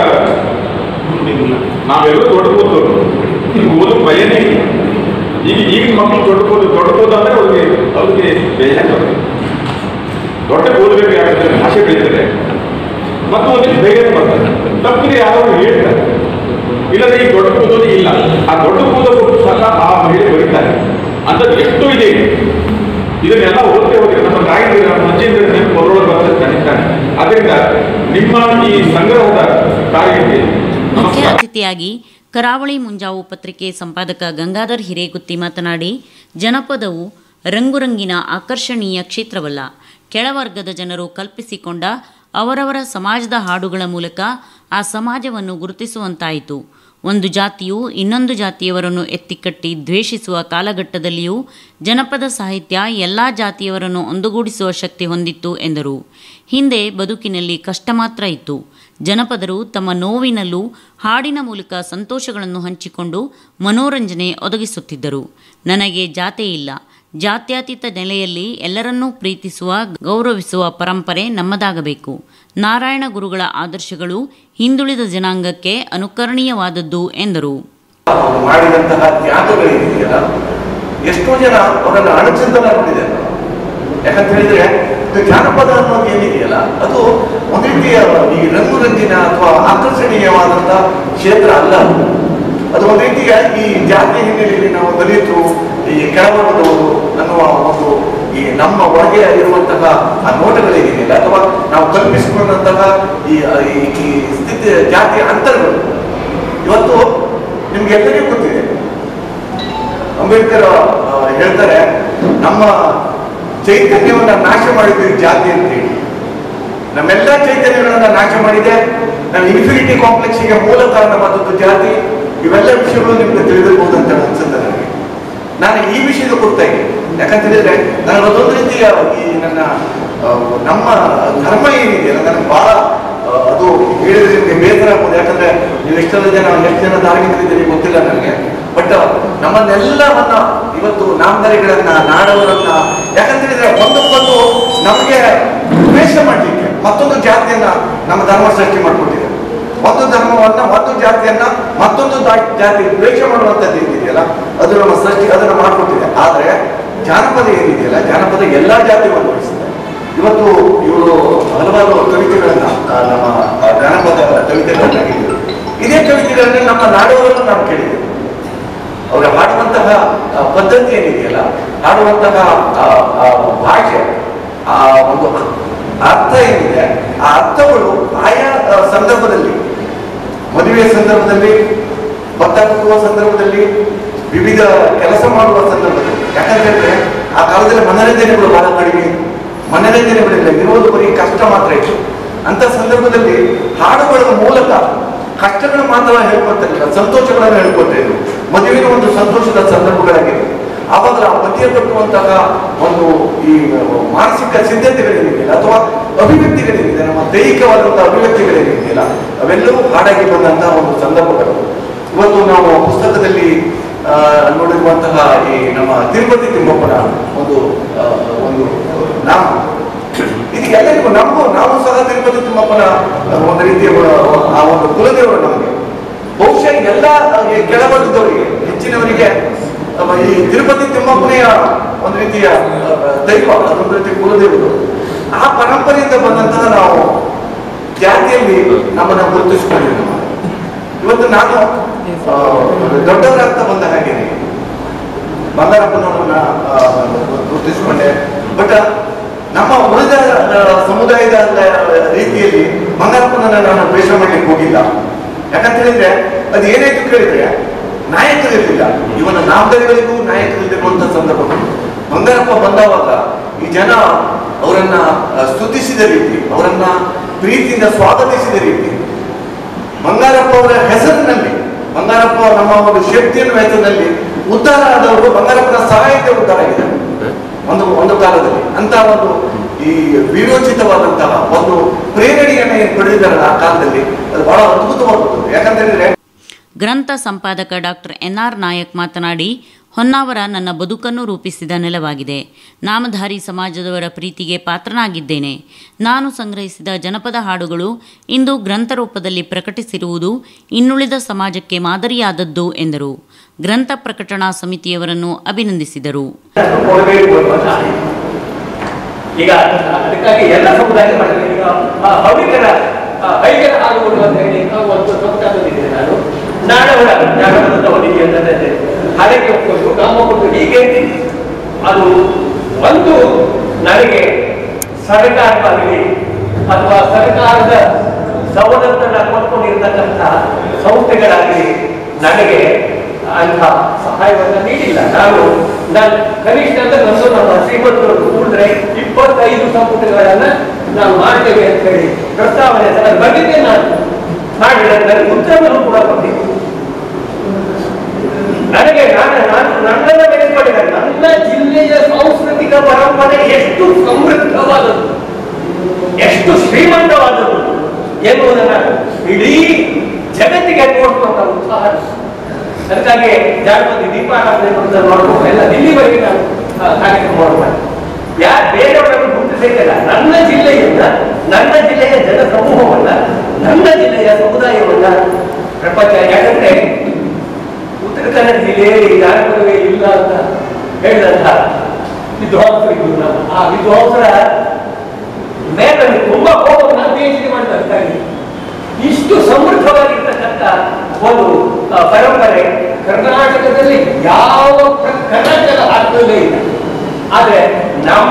ನಾವೆಲ್ಲರೂ ದೊಡ್ಡ ಓದೋರು ಈಗ ಓದೋ ಭಯನೇ ಇಲ್ಲ ಈಗ ಈಗಿನ ಮಕ್ಕಳು ದೊಡ್ಡ ಓದು ದೊಡ್ಡ ಓದಂದ್ರೆ ಅವ್ರಿಗೆ ಅವ್ರಿಗೆ ಬೇಜಾರಾಗ್ತದೆ ದೊಡ್ಡ ಓದಬೇಕಾಗುತ್ತೆ ಭಾಷೆ ಬೆಳೀತದೆ ಮತ್ತು ಒಂದಿಷ್ಟು ಧೈರ್ಯ ಬರ್ತದೆ ತಪ್ಪಿದ್ರೆ ಯಾರು ಹೇಳ್ತಾರೆ ಇಲ್ಲದ್ರೆ ಈ ದೊಡ್ಡ ಕೂದಲು ಇಲ್ಲ ಆ ದೊಡ್ಡ ಕೂದಲು ಸಹ ಆ ಮಹಿಳೆ ಬರೀತಾರೆ ಅಂಥದ್ದು ಎಷ್ಟೋ ಇದೆ ಇದನ್ನೆಲ್ಲ ಓದ್ತೇ ಹೋಗಿ ನಮ್ಮ ತಾಯಿಗೆ ನಮ್ಮ ಅಜ್ಜಿಯಿಂದ ನೆನಪು ಅದರೊಳಗೆ ಬರ್ತದೆ ಖಂಡಿತ ಅದರಿಂದ ನಿಮ್ಮ ಈ ಸಂಗ್ರಹದ ಕಾರ್ಯಕ್ಕೆ ಮುಖ್ಯ ನಮಸ್ಕಾರ ಅತಿಥಿಯಾಗಿ ಕರಾವಳಿ ಮುಂಜಾವು ಪತ್ರಿಕೆ ಸಂಪಾದಕ ಗಂಗಾಧರ್ ಹಿರೇಗುತ್ತಿ ಮಾತನಾಡಿ ಜನಪದವು ರಂಗುರಂಗಿನ ಆಕರ್ಷಣೀಯ ಕ್ಷೇತ್ರವಲ್ಲ ಕೆಳವರ್ಗದ ಜನರು ಕಲ್ಪಿಸಿಕೊಂಡ ಅವರವರ ಸಮಾಜದ ಹಾಡುಗಳ ಮೂಲಕ ಆ ಸಮಾಜವನ್ನು ಗುರುತಿಸುವಂತಾಯಿತು ಒಂದು ಜಾತಿಯು ಇನ್ನೊಂದು ಜಾತಿಯವರನ್ನು ಎತ್ತಿಕಟ್ಟಿ ದ್ವೇಷಿಸುವ ಕಾಲಘಟ್ಟದಲ್ಲಿಯೂ ಜನಪದ ಸಾಹಿತ್ಯ ಎಲ್ಲ ಜಾತಿಯವರನ್ನು ಒಂದುಗೂಡಿಸುವ ಶಕ್ತಿ ಹೊಂದಿತ್ತು ಎಂದರು ಹಿಂದೆ ಬದುಕಿನಲ್ಲಿ ಕಷ್ಟ ಮಾತ್ರ ಇತ್ತು ಜನಪದರು ತಮ್ಮ ನೋವಿನಲ್ಲೂ ಹಾಡಿನ ಮೂಲಕ ಸಂತೋಷಗಳನ್ನು ಹಂಚಿಕೊಂಡು ಮನೋರಂಜನೆ ಒದಗಿಸುತ್ತಿದ್ದರು ನನಗೆ ಜಾತೆ ಇಲ್ಲ ಜಾತ್ಯತೀತ ನೆಲೆಯಲ್ಲಿ ಎಲ್ಲರನ್ನೂ ಪ್ರೀತಿಸುವ ಗೌರವಿಸುವ ಪರಂಪರೆ ನಮ್ಮದಾಗಬೇಕು ನಾರಾಯಣ ಗುರುಗಳ ಆದರ್ಶಗಳು ಹಿಂದುಳಿದ ಜನಾಂಗಕ್ಕೆ ಅನುಕರಣೀಯವಾದದ್ದು ಎಂದರು ಅವರು ಮಾಡಿದಂತಹ ತ್ಯಾಗಗಳೇನಿದೆಯಲ್ಲ ಎಷ್ಟೋ ಜನ ಅವರನ್ನು ಅಣಚಿಂತನ ನೋಡಿದೆ ಯಾಕಂತ ಹೇಳಿದ್ರೆ ಇದು ಜಾನಪದ ಅನ್ನೋದು ಏನಿದೆಯಲ್ಲ ಅದು ಒಂದು ರೀತಿಯ ಈ ರಂಗುರಂಜಿನ ಅಥವಾ ಆಕರ್ಷಣೀಯವಾದಂತ ಕ್ಷೇತ್ರ ಅಲ್ಲ ಅದು. ಅದು ಒಂದು ರೀತಿಯ ಈ ಜಾತಿ ಹಿನ್ನೆಲೆಯಲ್ಲಿ ನಾವು ದಲಿತರು ಈ ಕೆಳವರ್ಗದವರು ಅನ್ನುವ ಒಂದು ಈ ನಮ್ಮ ಒಳಗೆ ಇರುವಂತಹ ಆ ನೋಟಗಳೇನಿದೆಯಲ್ಲ ಅಥವಾ ನಾವು ಕಲ್ಪಿಸಿಕೊಂಡಂತಹ ಈ ಈ- ಈ ಸ್ಥಿತಿ ಜಾತಿಯ ಅಂತರಗಳು ಇವತ್ತು ನಿಮ್ಗೆಲ್ಲರಿಗೂ ಗೊತ್ತಿದೆ ಅಂಬೇಡ್ಕರ್ ಆ, ಹೇಳ್ತಾರೆ ನಮ್ಮ ಚೈತನ್ಯವನ್ನ ನಾಶ ಮಾಡಿದ್ವಿ ಜಾತಿ ಅಂತೇಳಿ ನಮ್ಮೆಲ್ಲ ಚೈತನ್ಯಗಳನ್ನ ನಾಶ ಮಾಡಿದೆ ನಮ್ಮ ಇನ್ಫಿನಿಟಿ ಕಾಂಪ್ಲೆಕ್ಸ್ಗೆ ಮೂಲ ಕಾರಣವಾದದ್ದು ಜಾತಿ ಇವೆಲ್ಲ ವಿಷಯಗಳು ನಿಮ್ಗೆ ತಿಳಿದಿರ್ಬೋದು ಅಂತ ಅನ್ಸುತ್ತೆ ನನಗೆ ನಾನು ಈ ವಿಷಯದ ಕೊಡ್ತಾ ಇದ್ದೀನಿ ಯಾಕಂತ ಹೇಳಿದ್ರೆ ನಾನು ಅದೊಂದು ರೀತಿಯ ಈ ನನ್ನ ಆ, ನಮ್ಮ ಧರ್ಮ ಏನಿದೆಯಲ್ಲ ನನಗೆ ಬಹಳ ಆ, ಅದು ಹೇಳಿದ್ರೆ ನಿಮಗೆ ಬೇಸರ ಆಗ್ಬೋದು ಯಾಕಂದ್ರೆ ನೀವು ಎಷ್ಟೆಲ್ಲ ಜನ ಎಷ್ಟು ಜನ ಧಾರ್ಮಿಕರಿದ್ದೀರಿ ಗೊತ್ತಿಲ್ಲ ನನಗೆ ಬಟ್ ನಮ್ಮನ್ನೆಲ್ಲವನ್ನ ಇವತ್ತು ನಾಮಧಾರಿಗಳನ್ನ ನಾಡವರನ್ನ ಯಾಕಂತ ಹೇಳಿದ್ರೆ ಒಂದಕ್ಕೊಂದು ನಮಗೆ ದ್ವೇಷ ಮಾಡಲಿಕ್ಕೆ ಮತ್ತೊಂದು ಜಾತಿಯನ್ನ ನಮ್ಮ ಧರ್ಮ ಸೃಷ್ಟಿ ಮಾಡಿಕೊಟ್ಟಿದೆ ಒಂದು ಧರ್ಮವನ್ನ ಒಂದು ಜಾತಿಯನ್ನ ಮತ್ತೊಂದು ದಾ- ಜಾತಿ ದ್ವೇಷ ಮಾಡುವಂಥದ್ದು ಏನಿದೆಯಲ್ಲ ಅದು ನಮ್ಮ ಸೃಷ್ಟಿ ಅದನ್ನು ಮಾಡಿಕೊಟ್ಟಿದೆ ಆದ್ರೆ ಜಾನಪದ ಏನಿದೆಯಲ್ಲ ಜಾನಪದ ಎಲ್ಲಾ ಜಾತಿಗಳನ್ನು ವಹಿಸಿದೆ ಇವತ್ತು ಇವರು ಹಲವಾರು ಕವಿತೆಗಳನ್ನ ಆ, ನಮ್ಮ ಆ, ಜಾನಪದ ಕವಿತೆಗಳನ್ನ ಹೇಳಿದ್ರು ಏನಿದೆಯಲ್ಲ ಹಾಡುವಂತಹ ಆ, ಆ ಭಾಷೆ ಆ ಒಂದು ಅರ್ಥ ಏನಿದೆ ಆ ಅರ್ಥಗಳು ಆಯಾ ಆ, ಸಂದರ್ಭದಲ್ಲಿ ಮದುವೆಯ ಸಂದರ್ಭದಲ್ಲಿ ಭತ್ತ ಕುಟ್ಟುವ ಸಂದರ್ಭದಲ್ಲಿ ವಿವಿಧ ಕೆಲಸ ಮಾಡುವ ಸಂದರ್ಭದಲ್ಲಿ ಯಾಕಂತ ಹೇಳಿದ್ರೆ ಆ ಕಾಲದಲ್ಲಿ ಮನರಂಜನೆಗಳು ಬಹಳ ಕಡಿಮೆ ಇತ್ತು. ಮನರಂಜನೆಗಳಿಲ್ಲ ಇರೋದು ಬರೀ ಕಷ್ಟ ಮಾತ್ರ ಇತ್ತು ಅಂತ ಸಂದರ್ಭದಲ್ಲಿ ಹಾಡುಗಳ ಮೂಲಕ ಕಷ್ಟಗಳ ಮಾತ್ರ ಹೇಳ್ಕೊತಿರ್ಲಿಲ್ಲ ಸಂತೋಷಗಳನ್ನು ಹೇಳ್ಕೊತಾ ಇದ್ರು ಮದುವೆಗೆ ಒಂದು ಸಂತೋಷದ ಸಂದರ್ಭಗಳಾಗಿದೆ ಆವಾಗ ಆ ಪತಿಯ ಕಟ್ಟುವಂತಹ ಒಂದು ಈ ಮಾನಸಿಕ ಸಿದ್ಧತೆಗಳೇನಿದೆಯಲ್ಲ ಅಥವಾ ಅಭಿವ್ಯಕ್ತಿಗಳೇನಿದೆ ನಮ್ಮ ದೈಹಿಕವಾದಂತಹ ಅಭಿವ್ಯಕ್ತಿಗಳೇನಿದೆಯಲ್ಲ ಅವೆಲ್ಲವೂ ಹಾಡಾಗಿ ಬಂದಂತಹ ಒಂದು ಸಂದರ್ಭಗಳು ಇವತ್ತು ನಾವು ಪುಸ್ತಕದಲ್ಲಿ ಆ, ನೋಡಿರುವಂತಹ ಈ ನಮ್ಮ ತಿರುಪತಿ ತಿಮ್ಮಪ್ಪನ ಒಂದು ಆ, ಒಂದು ನಾಮ ಇದು ಎಲ್ಲರಿಗೂ ನಮಗೂ ನಾವು ಸಹ ತಿರುಪತಿ ತಿಮ್ಮಪ್ಪನ ಆ, ಒಂದು ರೀತಿಯ ಆ- ಆ ಒಂದು ಕುಲದೇವರು ನಮಗೆ ಬಹುಶಃ ಎಲ್ಲ ಆ, ಈ ಕೆಳವರ್ಗದವರಿಗೆ ಹೆಚ್ಚಿನವರಿಗೆ ಆ, ಈ ತಿರುಪತಿ ತಿಮ್ಮಪ್ಪನೆಯ ಒಂದು ರೀತಿಯ ಆ, ದೈವ ಅದೊಂದು ರೀತಿ ಕುಲದೇವರು ಆ ಪರಂಪರೆಯಿಂದ ಬಂದಂತಹ ನಾವು ಜಾತಿಯಲ್ಲಿ ನಮ್ಮನ್ನು ಗುರುತಿಸಿಕೊಂಡಿದ್ದೀವಿ ನಾವು. ಇವತ್ತು ನಾನು ಆ, ದೊಡ್ಡವರಾಗ್ತಾ ಬಂದ ಹಾಗೆ ಬಂಗಾರಪ್ಪನವರನ್ನ ಆ, ಗುರುತಿಸಿಕೊಂಡೆ ಬಟ್ ನಮ್ಮ ಉಳಿದ ಆ, ಸಮುದಾಯದ ರೀತಿಯಲ್ಲಿ ಬಂಗಾರಪ್ಪನನ್ನ ನಾನು ದ್ವೇಷ ಮಾಡ್ಲಿಕ್ಕೆ ಹೋಗಿಲ್ಲ ಯಾಕಂತ ಹೇಳಿದ್ರೆ ಅದು ಏನಾಯ್ತು ಕೇಳಿದ್ರೆ ನಾಯಕರಿರ್ಲಿಲ್ಲ ಇವನ ನಾಮಧಾರಿಗಳಿಗೂ ನಾಯಕರಿಲ್ಲಿರುವಂತ ಸಂದರ್ಭಗಳು ಬಂಗಾರಪ್ಪ ಬಂದವಾಗ ಈ ಜನ ಅವರನ್ನ ಆ, ಸ್ತುತಿಸಿದ ರೀತಿ ಅವರನ್ನ ಪ್ರೀತಿಯಿಂದ ಸ್ವಾಗತಿಸಿದ ರೀತಿ ಬಂಗಾರಪ್ಪ ಅವರ ಹೆಸರಿನಲ್ಲಿ ಬಂಗಾರಪ್ಪ ನಮ್ಮ ಒಂದು ಶಕ್ತಿಯನ್ನು ಹೆಸರಿನಲ್ಲಿ ಉದ್ಧಾರ ಆದವರು ಬಂಗಾರಪ್ಪನ ಸಹಾಯದಿಂದ ಉದ್ಧಾರ ಆಗಿದ್ದಾರೆ ಒಂದು ಒಂದು ಕಾಲದಲ್ಲಿ ಅಂತ ಒಂದು ಈ ವಿರೋಚಿತವಾದಂತಹ ಒಂದು ಪ್ರೇರಣೆಯನ್ನ ಏನು ಪಡೆದಿದ್ದಾರಲ್ಲ ಆ ಕಾಲದಲ್ಲಿ ಅದು ಬಹಳ ಅದ್ಭುತವಾಗುತ್ತದೆ ಯಾಕಂತ ಹೇಳಿದ್ರೆ ಗ್ರಂಥ ಸಂಪಾದಕ ಡಾಕ್ಟರ್ ಎನ್ ಆರ್ ನಾಯಕ್ ಮಾತನಾಡಿ ಹೊನ್ನಾವರ ನನ್ನ ಬದುಕನ್ನು ರೂಪಿಸಿದ ನೆಲವಾಗಿದೆ ನಾಮಧಾರಿ ಸಮಾಜದವರ ಪ್ರೀತಿಗೆ ಪಾತ್ರನಾಗಿದ್ದೇನೆ ನಾನು ಸಂಗ್ರಹಿಸಿದ ಜನಪದ ಹಾಡುಗಳು ಇಂದು ಗ್ರಂಥ ರೂಪದಲ್ಲಿ ಪ್ರಕಟಿಸಿರುವುದು ಇನ್ನುಳಿದ ಸಮಾಜಕ್ಕೆ ಮಾದರಿಯಾದದ್ದು ಎಂದರು ಗ್ರಂಥ ಪ್ರಕಟಣಾ ಸಮಿತಿಯವರನ್ನು ಅಭಿನಂದಿಸಿದರು ಕೊಡಬೇಕು ಅನ್ನುವಂಥ ಈಗ ಅದಕ್ಕಾಗಿ ಎಲ್ಲ ಸಮುದಾಯ ಮಾಡಿದ್ರೆ ಈಗ ಆ ಹವಿಕರ ಆ ಹೈಕರ ಹಾಡುಗಳು ಅಂತ ಹೇಳಿ ನಾವು ಒಂದು ಸಂಸ್ಥೆ ಬಂದಿದ್ದೆ ನಾನು ನಾಡವರ ನಾಡವರದ ಹೊಲಿಗೆ ಅಂತಂದ್ರೆ ಹರಕೆ ಒಪ್ಕೊಂಡು ಕಾಮ ಕೊಟ್ಟು ಹೀಗೆ ಅದು ಒಂದು ನನಗೆ ಸರ್ಕಾರವಾಗಲಿ ಅಥವಾ ಸರ್ಕಾರದ ಸವಲತ್ತನ್ನ ಕೊಟ್ಕೊಂಡಿರ್ತಕ್ಕಂಥ ಸಂಸ್ಥೆಗಳಾಗಲಿ ನನಗೆ ಅಂತ ಸಹಾಯವನ್ನು ನೀಡಿಲ್ಲ ನಾನು ನಾನು ಕನಿಷ್ಠ ಅಂದ್ರೆ ನಂದು ನಮ್ಮ ಶ್ರೀಮಂತರು ಕೂಡಿದ್ರೆ ಇಪ್ಪತ್ತೈದು ಸಂಪುಟಗಳನ್ನ ನಾವು ಮಾಡ್ತೇವೆ ಅಂತ ಹೇಳಿ ಪ್ರಸ್ತಾವನೆ ಅದ್ರ ಬಗ್ಗೆ ನಾನು ಮಾಡಿದ ನನಗೆ ಉತ್ತರವನ್ನು ಕೂಡ ಕೊಟ್ಟಿದ್ದೆ ನನಗೆ ನಾನು ನಾನು ನನ್ನನ್ನ ಬೆಳೆಸ್ಕೊಂಡಿದ್ದೆ ನನ್ನ ಜಿಲ್ಲೆಯ ಸಾಂಸ್ಕೃತಿಕ ಪರಂಪರೆ ಎಷ್ಟು ಸಮೃದ್ಧವಾದದ್ದು ಎಷ್ಟು ಶ್ರೀಮಂತವಾದದ್ದು ಎನ್ನುವುದನ್ನ ಇಡೀ ಜಗತ್ತಿಗೆ ತೋರಿಸುವಂತ ಉತ್ಸಾಹ ಅದಕ್ಕಾಗಿ ಜಾನಪದ ದೀಪಾರಾಧನೆ ಅಂತ ನೋಡ್ಕೊಂಡು ಎಲ್ಲ ದಿಲ್ಲಿವರೆಗೆ ನಾನು ಆ, ಕಾರ್ಯಕ್ರಮ ಮಾಡ್ತಾರೆ ಯಾರು ಬೇರೆಯವರನ್ನು ಗುರುತಿಸಬೇಕಲ್ಲ ನನ್ನ ಜಿಲ್ಲೆಯಿಂದ ನನ್ನ ಜಿಲ್ಲೆಯ ಜನ ಸಮೂಹವನ್ನ ನನ್ನ ಜಿಲ್ಲೆಯ ಸಮುದಾಯವನ್ನ ಪ್ರಪಂಚ ಯಾಕಂದ್ರೆ ಉತ್ತರ ಕನ್ನಡ ಜಿಲ್ಲೆಯಲ್ಲಿ ಜಾನಪದವೇ ಇಲ್ಲ ಅಂತ ಹೇಳಿದಂತ ವಿದ್ವಾಂಸರಿಗೂ ನಾವು ಆ ವಿದ್ವಾಂಸರ ಮೇಲೆ ತುಂಬಾ ಕೋಪವನ್ನು ಪಿ ಎಚ್ ಡಿ ಮಾಡ್ತಾರೆ ಇಷ್ಟು ಸಮೃದ್ಧವಾಗಿರ್ತಕ್ಕಂಥ ಒಂದು ಆ, ಪರಂಪರೆ ಕರ್ನಾಟಕದಲ್ಲಿ ಯಾವ ಪ್ರ- ಕರ್ನಾಟಕದ ಹಾಕಲೇ ಇಲ್ಲ ಆದ್ರೆ ನಮ್ಮ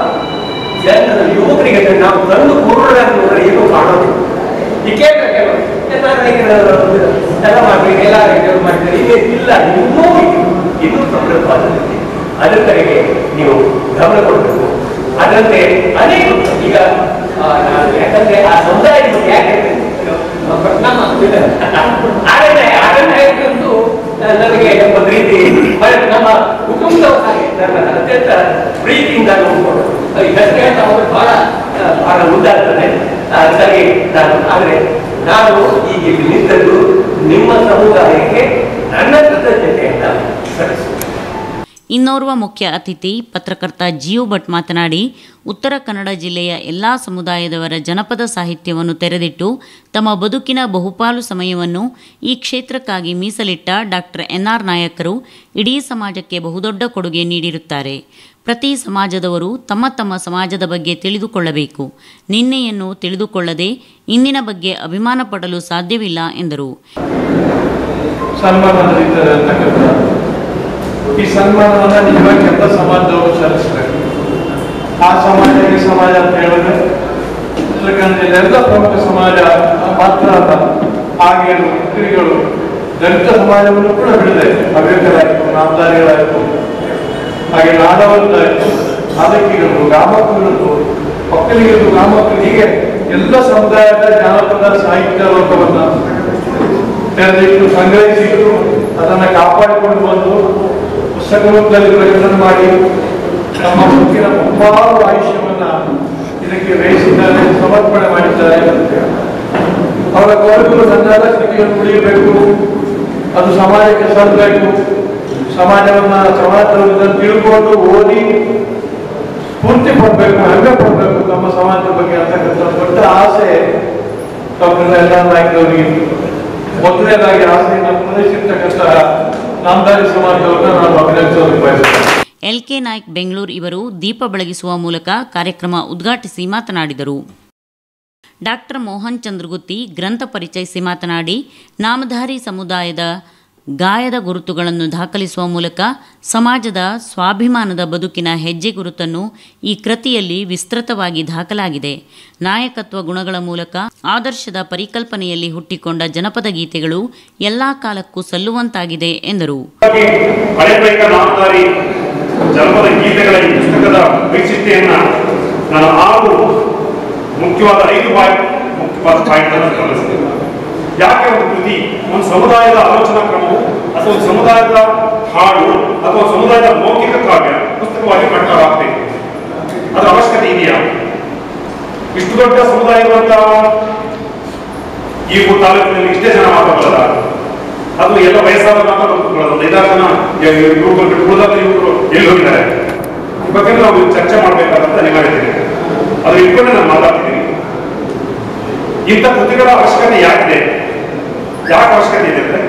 ಜನರ ಯುವಕರಿಗೆ ನಾವು ಕಣ್ಣು ಕುರುಡರಾಗಿ ನೋಡ್ರೆ ಏನು ಕಾಣೋದು ಈ ಕೇಂದ್ರ ಕೆಲವರು ಎಲ್ಲ ರೈತರು ಎಲ್ಲ ಮಾಡ್ತೀವಿ ಎಲ್ಲ ರೈತರು ಮಾಡ್ತಾರೆ ಇಲ್ಲಿ ಇಲ್ಲ ಇನ್ನೂ ಇದೆ. ಇನ್ನೂ ಸಮೃದ್ಧವಾದದ್ದು ಅದರ ಕಡೆಗೆ ನೀವು ಗಮನ ಕೊಡಬೇಕು ಅದರಂತೆ ಅನೇಕ ಈಗ ಆ, ನಾನು ಯಾಕಂದ್ರೆ ಆ ಸಮುದಾಯದ ಬಗ್ಗೆ ಯಾಕೆ ಹೇಳ್ತೇನೆ? ನಮ್ಮ ಅರಣ್ಯ ಅರಣ್ಯ ಇದ್ದು ನನಗೆ ಒಂದು ರೀತಿ ಬಹಳ ನಮ್ಮ ಕುಟುಂಬದ ಹಾಗೆ ನನ್ನ ಅತ್ಯಂತ ಪ್ರೀತಿಯಿಂದ ನೋಡ್ಕೊಂಡು ಈ ಹೆಸರು ಹೇಳ್ತಾ ಹೋದ್ರೆ ಬಹಳ ಆ, ಬಹಳ ಮುಂದಾಗ್ತದೆ ಅದಕ್ಕಾಗಿ ನಾನು ಆದ್ರೆ ನಾನು ಈಗ ಇಲ್ಲಿ ನಿಂತದ್ದು ನಿಮ್ಮ ಸಮುದಾಯಕ್ಕೆ ನನ್ನ ಕೃತಜ್ಞತೆಯನ್ನ ಸಲ್ಲಿಸುತ್ತೇನೆ ಇನ್ನೋರ್ವ ಮುಖ್ಯ ಅತಿಥಿ ಪತ್ರಕರ್ತ ಜೀವ್ ಭಟ್ ಮಾತನಾಡಿ ಉತ್ತರ ಕನ್ನಡ ಜಿಲ್ಲೆಯ ಎಲ್ಲ ಸಮುದಾಯದವರ ಜನಪದ ಸಾಹಿತ್ಯವನ್ನು ತೆರೆದಿಟ್ಟು ತಮ್ಮ ಬದುಕಿನ ಬಹುಪಾಲು ಸಮಯವನ್ನು ಈ ಕ್ಷೇತ್ರಕ್ಕಾಗಿ ಮೀಸಲಿಟ್ಟ ಡಾಕ್ಟರ್ ಎನ್ ಆರ್ ನಾಯಕರು ಇಡೀ ಸಮಾಜಕ್ಕೆ ಬಹುದೊಡ್ಡ ಕೊಡುಗೆ ನೀಡಿರುತ್ತಾರೆ ಪ್ರತಿ ಸಮಾಜದವರು ತಮ್ಮ ತಮ್ಮ ಸಮಾಜದ ಬಗ್ಗೆ ತಿಳಿದುಕೊಳ್ಳಬೇಕು ನಿನ್ನೆಯನ್ನು ತಿಳಿದುಕೊಳ್ಳದೆ ಇಂದಿನ ಬಗ್ಗೆ ಅಭಿಮಾನ ಪಡಲು ಸಾಧ್ಯವಿಲ್ಲ ಎಂದರು ಸನ್ಮಾನ ನಡೀತದೆ ಅಂತಕ್ಕಂಥ ಈ ಸನ್ಮಾನವನ್ನ ನಿಜವಾಗಿ ಎಲ್ಲ ಸಮಾಜದವರು ಸಲ್ಲಿಸ್ಬೇಕು ಆ ಸಮಾಜ ಈ ಸಮಾಜ ಅಂತ ಹೇಳಿದ್ರೆ ಯಾಕಂದ್ರೆ ಎಲ್ಲ ಪ್ರಮುಖ ಸಮಾಜ ಮಾತ್ರ ಅಲ್ಲ ಹಾಗೇನು ಸ್ತ್ರೀಗಳು ದಲಿತ ಸಮಾಜವನ್ನು ಕೂಡ ಹಿಡಿದೆ ಹವ್ಯಕರಾಯ್ತು ನಾಮದಾರಿಗಳಾಯ್ತು ಹಾಗೆ ನಾಡವದ್ದಾಯ್ತು ಸಾಧಕಿಗಳು ಗಾಮಕ್ಕಳು ಮಕ್ಕಳಿಗೆ ಗಾಮಕ್ಕಳು ಹೀಗೆ ಎಲ್ಲ ಸಮುದಾಯದ ಜಾನಪದ ಸಾಹಿತ್ಯ ಲೋಕವನ್ನ ತೆರೆದಿಟ್ಟು ಸಂಗ್ರಹಿಸಿಟ್ಟು ಅದನ್ನ ಕಾಪಾಡಿಕೊಂಡು ಬಂದು ಪುಸ್ತಕ ರೂಪದಲ್ಲಿ ಪ್ರಕಟಣೆ ಮಾಡಿ ನಮ್ಮ ಬದುಕಿನ ಬಹುಪಾಲು ಆಯುಷ್ಯವನ್ನ ಇದಕ್ಕೆ ವ್ಯಯಿಸಿದ್ದಾರೆ ಸಮರ್ಪಣೆ ಮಾಡಿದ್ದಾರೆ ಅವರ ಕೋರಿಕೆಗಳು ಸಂದಾದ ಸ್ಥಿತಿಯನ್ನು ಉಳಿಯಬೇಕು ಅದು ಸಮಾಜಕ್ಕೆ ಸಲ್ಲಬೇಕು ಸಮಾಜವನ್ನ ಸಮಾಜವನ್ನು ತಿಳ್ಕೊಂಡು ಓದಿ ಸ್ಫೂರ್ತಿ ಪಡ್ಬೇಕು ಹೆಮ್ಮೆ ಪಡ್ಬೇಕು ನಮ್ಮ ಸಮಾಜದ ಬಗ್ಗೆ ಅಂತಕ್ಕಂಥ ದೊಡ್ಡ ಆಸೆ ಡಾಕ್ಟರ್ ಎಲ್ಲ ನಾಯಕರವರಿಗೆ ಮೊದಲನೇದಾಗಿ ಆಸೆಯನ್ನು ಪೂರೈಸಿರ್ತಕ್ಕಂಥ ನಾಮದಾರಿ ಸಮಾಜವನ್ನು ನಾನು ಅಭಿನಂದಿಸೋದಕ್ಕೆ ಬಯಸುತ್ತೇನೆ ಎಲ್ ಕೆ ನಾಯ್ಕ್ ಬೆಂಗಳೂರು ಇವರು ದೀಪ ಬೆಳಗಿಸುವ ಮೂಲಕ ಕಾರ್ಯಕ್ರಮ ಉದ್ಘಾಟಿಸಿ ಮಾತನಾಡಿದರು ಡಾಕ್ಟರ್ ಮೋಹನ್ ಚಂದ್ರಗುತ್ತಿ ಗ್ರಂಥ ಪರಿಚಯಿಸಿ ಮಾತನಾಡಿ ನಾಮಧಾರಿ ಸಮುದಾಯದ ಗಾಯದ ಗುರುತುಗಳನ್ನು ದಾಖಲಿಸುವ ಮೂಲಕ ಸಮಾಜದ ಸ್ವಾಭಿಮಾನದ ಬದುಕಿನ ಹೆಜ್ಜೆ ಗುರುತನ್ನು ಈ ಕೃತಿಯಲ್ಲಿ ವಿಸ್ತೃತವಾಗಿ ದಾಖಲಾಗಿದೆ ನಾಯಕತ್ವ ಗುಣಗಳ ಮೂಲಕ ಆದರ್ಶದ ಪರಿಕಲ್ಪನೆಯಲ್ಲಿ ಹುಟ್ಟಿಕೊಂಡ ಜನಪದ ಗೀತೆಗಳು ಎಲ್ಲಾ ಕಾಲಕ್ಕೂ ಸಲ್ಲುವಂತಾಗಿದೆ ಎಂದರು ಹಳೆಬೈಕ ನಾಮಧಾರಿ ಜನಪದ ಗೀತೆಗಳ ಈ ಪುಸ್ತಕದ ವೈಶಿಷ್ಟ್ಯನ್ನ ನಾನು ಆರು ಮುಖ್ಯವಾದ ಐದು ಪಾಯಿಂಟ್ ಮುಖ್ಯವಾದ ಪಾಯಿಂಟ್ ಅನ್ನು ಗಮನಿಸ್ತೇನೆ ಯಾಕೆ ಒಂದು ಕೃತಿ ಒಂದು ಸಮುದಾಯದ ಆಲೋಚನಾ ಕ್ರಮವು ಅಥವಾ ಒಂದು ಸಮುದಾಯದ ಹಾಡು ಅಥವಾ ಸಮುದಾಯದ ಮೌಖಿಕ ಕಾವ್ಯ ಪುಸ್ತಕವಾಗಿ ಪ್ರಕಟವಾಗಬೇಕು ಅದರ ಅವಶ್ಯಕತೆ ಇದೆಯಾ ಇಷ್ಟು ದೊಡ್ಡ ಸಮುದಾಯ ಇರುವಂತಹ ಈ ತಾಲೂಕಿನಲ್ಲಿ ಇಷ್ಟೇ ಜನ ಮಾತಾಡಲ್ಲ ಅದು ಎಲ್ಲ ವಯಸ್ಸಾದ ಮಾತ್ರ ಒಂದು ಐದಾರು ಜನ ಇವರು ಉಳಿದಾಗ ಇವರು ಎಲ್ಲಿ ಹೋಗಿದ್ದಾರೆ ಈ ಬಗ್ಗೆ ನಾವು ಚರ್ಚೆ ಮಾಡಬೇಕಾದಂತ ಅನಿವಾರ್ಯತೆ ಇದೆ ಅದು ಇಟ್ಕೊಂಡು ನಾನು ಮಾತಾಡ್ತಿದ್ದೀನಿ ಇಂಥ ಕೃತಿಗಳ ಅವಶ್ಯಕತೆ ಯಾಕಿದೆ ಯಾಕೆ ಅವಶ್ಯಕತೆ ಇದೆ ಅಂದ್ರೆ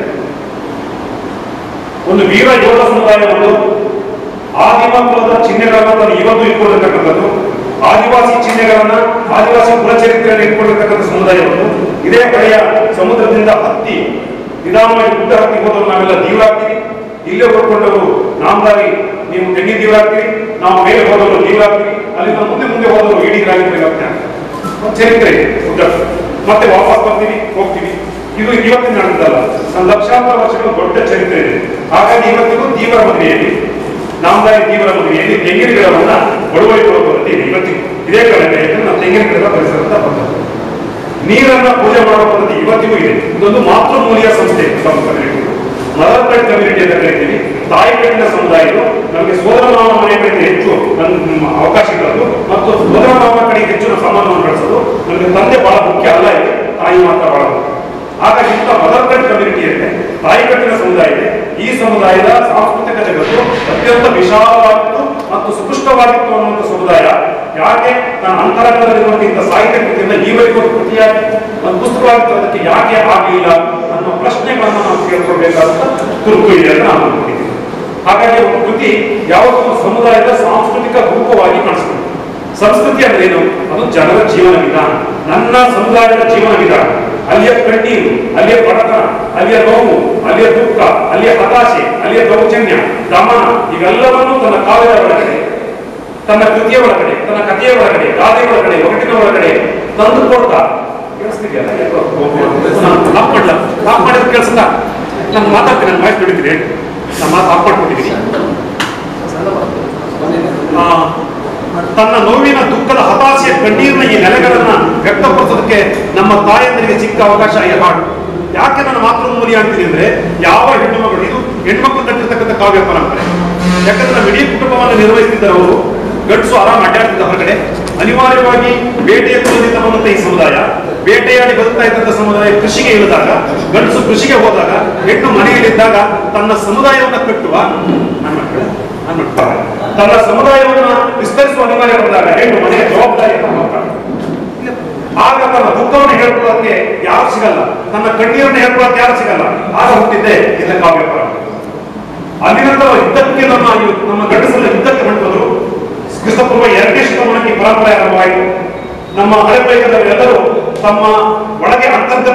ಒಂದು ವೀರ ಯೋಧ ಸಮುದಾಯ ಒಂದು ಆದಿಮ ಕುಲದ ಚಿಹ್ನೆಗಳನ್ನ ತಾನು ಇವತ್ತು ಇಟ್ಕೊಂಡಿರ್ತಕ್ಕಂಥದ್ದು ಆದಿವಾಸಿ ಚಿಹ್ನೆಗಳನ್ನ ಆದಿವಾಸಿ ಕುಲಚರಿತ್ರೆಯನ್ನು ಇಟ್ಕೊಂಡಿರ್ತಕ್ಕಂಥ ಸಮುದಾಯ ಒಂದು ಇದೇ ಕಡೆಯ ಸಮುದ್ರದಿಂದ ಹತ್ತಿ ನಿಧಾನವಾಗಿ ಗುಡ್ಡ ಹತ್ತಿ ಹೋದವರು ನಾವೆಲ್ಲ ದೀವರಾಗ್ತೀವಿ ಇಲ್ಲೇ ಹೊಡ್ಕೊಂಡವರು ನಾಮದಾರಿ ನೀವು ತೆಂಗಿನ ದೀವರಾಗ್ತೀರಿ ನಾವು ಮೇಲೆ ಹೋದವರು ದೀವರಾಗ್ತೀವಿ ಅಲ್ಲಿಂದ ಮುಂದೆ ಮುಂದೆ ಹೋದವರು ಇಡೀರಾಗಿರ್ಬೇಕಾಗ್ತದೆ ಚರಿತ್ರೆ ಉದ್ದ ಮತ್ತೆ ವಾಪಸ್ ಬರ್ತೀವಿ ಹೋಗ್ತೀವಿ ಇದು ಇವತ್ತಿನ ನಡೆದಲ್ಲ ನನ್ನ ಲಕ್ಷಾಂತರ ವರ್ಷಗಳ ದೊಡ್ಡ ಚರಿತ್ರೆ ಇದೆ ಹಾಗಾಗಿ ಇವತ್ತಿಗೂ ತೀವ್ರ ಮದುವೆಯಲ್ಲಿ ನಾಮದಾರಿ ತೀವ್ರ ಮದುವೆಯಲ್ಲಿ ತೆಂಗಿನ ಗಿಡವನ್ನ ಬಳುವಳಿಕೊಳ್ಳೋ ಪದ್ಧತಿ ಇದೆ ಇವತ್ತಿಗೂ ಇದೇ ಕಾರಣ ಯಾಕಂದ್ರೆ ನಾವು ತೆಂಗಿನ ಗಿಡದ ಪರಿಸರದ ಪದ್ಧತಿ ನೀರನ್ನ ಪೂಜೆ ಮಾಡುವ ಪದ್ಧತಿ ಇವತ್ತಿಗೂ ಇದೆ ಇದೊಂದು ಮಾತೃಮೂಲ್ಯ ಸಂಸ್ಥೆ ಮದರ್ ಪೇಟ್ ಕಮ್ಯುನಿಟಿ ಅಂತ ಕರಿತೀವಿ ತಾಯಿ ಪೇಟಿನ ಸಮುದಾಯಗಳು ನಮಗೆ ಸೋದರ ಮಾವ ಮನೆ ಕಡೆಗೆ ಹೆಚ್ಚು ನಮ್ಮ ಅವಕಾಶಗಳದ್ದು ಮತ್ತು ಸೋದರ ಮಾವ ಕಡೆಗೆ ಹೆಚ್ಚಿನ ಸಂಬಂಧವನ್ನು ಬೆಳೆಸೋದು ನಮಗೆ ತಂದೆ ಬಹಳ ಮುಖ್ಯ ಅಲ್ಲ ಇದೆ ತಾಯಿ ಮಾತ್ರ ಬಹಳ ಮುಖ್ಯ ಹಾಗಾಗಿ ಇಂಥ ಮದರ್ ಪೇಟ್ ಕಮ್ಯುನಿಟಿ ಇದೆ ತಾಯಿ ಕಟ್ಟಿನ ಸಮುದಾಯ ಇದೆ ಈ ಸಮುದಾಯದ ಸಾಂಸ್ಕೃತಿಕ ಜಗತ್ತು ಅತ್ಯಂತ ವಿಶಾಲವಾಗಿತ್ತು ಮತ್ತು ಸುಪುಷ್ಟವಾಗಿತ್ತು ಅನ್ನುವಂಥ ಸಮುದಾಯ ಯಾಕೆ ತನ್ನ ಅಂತರಂಗದಲ್ಲಿರುವಂತಹ ಇಂಥ ಸಾಹಿತ್ಯ ಕೃತಿಯಿಂದ ಈವರೆಗೂ ಒಂದು ಕೃತಿಯಾಗಿ ಒಂದು ಪುಸ್ತಕವಾಗಿ ಅದಕ್ಕೆ ಯಾಕೆ ಆಗಲಿಲ್ಲ ಅನ್ನೋ ಪ್ರಶ್ನೆಗಳನ್ನು ನಾವು ಕೇಳ್ಕೊಳ್ಬೇಕಾದಂತ ತುರುಕು ಇದೆ ಅಂತ ನಾನು ಅನ್ಕೊಂಡಿದ್ದೀನಿ ಹಾಗಾಗಿ ಒಂದು ಕೃತಿ ಯಾವತ್ತೂ ಒಂದು ಸಮುದಾಯದ ಸಾಂಸ್ಕೃತಿಕ ರೂಪವಾಗಿ ಕಾಣಿಸ್ಕೊಂಡು ಸಂಸ್ಕೃತಿ ಅಂದ್ರೆ ಏನು ಅದು ಜನರ ಜೀವನ ವಿಧಾನ ನನ್ನ ಸಮುದಾಯದ ಜೀವನ ವಿಧಾನ ಅಲ್ಲಿಯ ಕಣ್ಣೀರು ಅಲ್ಲಿಯ ಬಡತನ ಅಲ್ಲಿಯ ನೋವು ಅಲ್ಲಿಯ ದುಃಖ ಅಲ್ಲಿಯ ಹತಾಶೆ ಅಲ್ಲಿಯ ದೌರ್ಜನ್ಯ ದಮನ ಇವೆಲ್ಲವನ್ನೂ ತನ್ನ ಕಾವ್ಯದ ಒಳಗಡೆ ತನ್ನ ಕೃತಿಯ ಒಳಗಡೆ ತನ್ನ ಕಥೆಯ ಒಳಗಡೆ ಗಾದೆ ಒಳಗಡೆ ಒಗಟಿನ ಒಳಗಡೆ ತಂದು ಕೊಡ್ತಾ ಕೇಳಿಸ್ತಿದೆಯಲ್ಲ ಆಫ್ ಮಾಡ್ಲ ಆಫ್ ಮಾಡಿದ್ರೆ ಕೇಳಿಸ್ತಾ ನಾನು ಮಾತಾಡ್ತೀನಿ ನಾನು ವಾಯ್ಸ್ ದುಡಿತೀನಿ ನಾನು ಮಾತು ಆಫ್ ಮಾಡ್ಕೊಂಡಿದ್ದೀನಿ ಆ, ತನ್ನ ನೋವಿನ ದುಃಖದ ಹತಾಶೆಯ ಕಣ್ಣೀರಿನ ಈ ನೆಲೆಗಳನ್ನ ವ್ಯಕ್ತಪಡಿಸೋದಕ್ಕೆ ನಮ್ಮ ತಾಯಂದರಿಗೆ ಸಿಕ್ಕ ಅವಕಾಶ ಈ ಹಾಡು ಯಾಕೆ ನನ್ನ ಮಾತೃಮೂಲಿ ಅಂತೀನಿ ಅಂದ್ರೆ ಯಾವ ಹೆಣ್ಣು ಮಗಳು ಇದು ಹೆಣ್ಮಕ್ಳು ಕಟ್ಟಿರ್ತಕ್ಕಂಥ ಕಾವ್ಯ ಪರಂಪರೆ ಯಾಕಂದ್ರೆ ನಮ್ಮ ಇಡೀ ಕುಟುಂಬವನ್ನು ನಿರ್ವಹಿಸ್ತಿದ್ದಾರೆ ಅವರು ಗಂಡಸು ಆರಾಮ್ ಅಡ್ಡಾಡ್ತಿದ್ದ ಹೊರಗಡೆ ಅನಿವಾರ್ಯವಾಗಿ ಬೇಟೆಯ ಕುಲದಿಂದ ಬಂದಂತ ಈ ಸಮುದಾಯ ಬೇಟೆಯಾಡಿ ಬದುಕ್ತಾ ಇದ್ದಂತ ಸಮುದಾಯ ಕೃಷಿಗೆ ಇಳಿದಾಗ ಗಂಡಸು ಕೃಷಿಗೆ ಹೋದಾಗ ಹೆಣ್ಣು ಮನೆಯಲ್ಲಿದ್ದಾಗ ತನ್ನ ಸಮುದಾಯವನ್ನ ಕಟ್ಟುವ ನನ್ನ ಮಕ್ಕಳು, ನನ್ನ ಮಕ್ಕಳು. ತನ್ನ ಸಮುದಾಯವನ್ನ ವಿಸ್ತರಿಸುವ ಅನಿವಾರ್ಯ ಬಂದಾಗ ಹೆಣ್ಣು ಮನೆಯ ಜವಾಬ್ದಾರಿಯನ್ನು ಹೊತ್ತಾಳೆ. ಆಗ ತನ್ನ ದುಃಖವನ್ನು ಹೇಳ್ಕೊಳ್ಳೋಕೆ ಯಾರು ಸಿಗಲ್ಲ ತನ್ನ ಕಣ್ಣೀರನ್ನು ಹೇಳ್ಕೊಳ್ಳೋಕೆ ಯಾರು ಸಿಗಲ್ಲ ಆಗ ಹುಟ್ಟಿದ್ದೆ ಇಲ್ಲ ಕಾವ್ಯ ಪರಂಪರೆ ಅಲ್ಲಿ ನಂತರ ಯುದ್ಧಕ್ಕೆ ನಮ್ಮ ಇವ್- ನಮ್ಮ ಗಂಡಸರ ಯುದ್ಧಕ್ಕೆ ಹೊರಟರು ಕ್ರಿಸ್ತಪೂರ್ವ ಎರಡನೇ ಶತಮಾನಕ್ಕೆ ಈ ಪರಂಪರೆ ಆರಂಭವಾಯಿತು ನಮ್ಮ ಹಳೆಬೈಕದವರೆಲ್ಲರೂ ತಮ್ಮ ಒಳಗೆ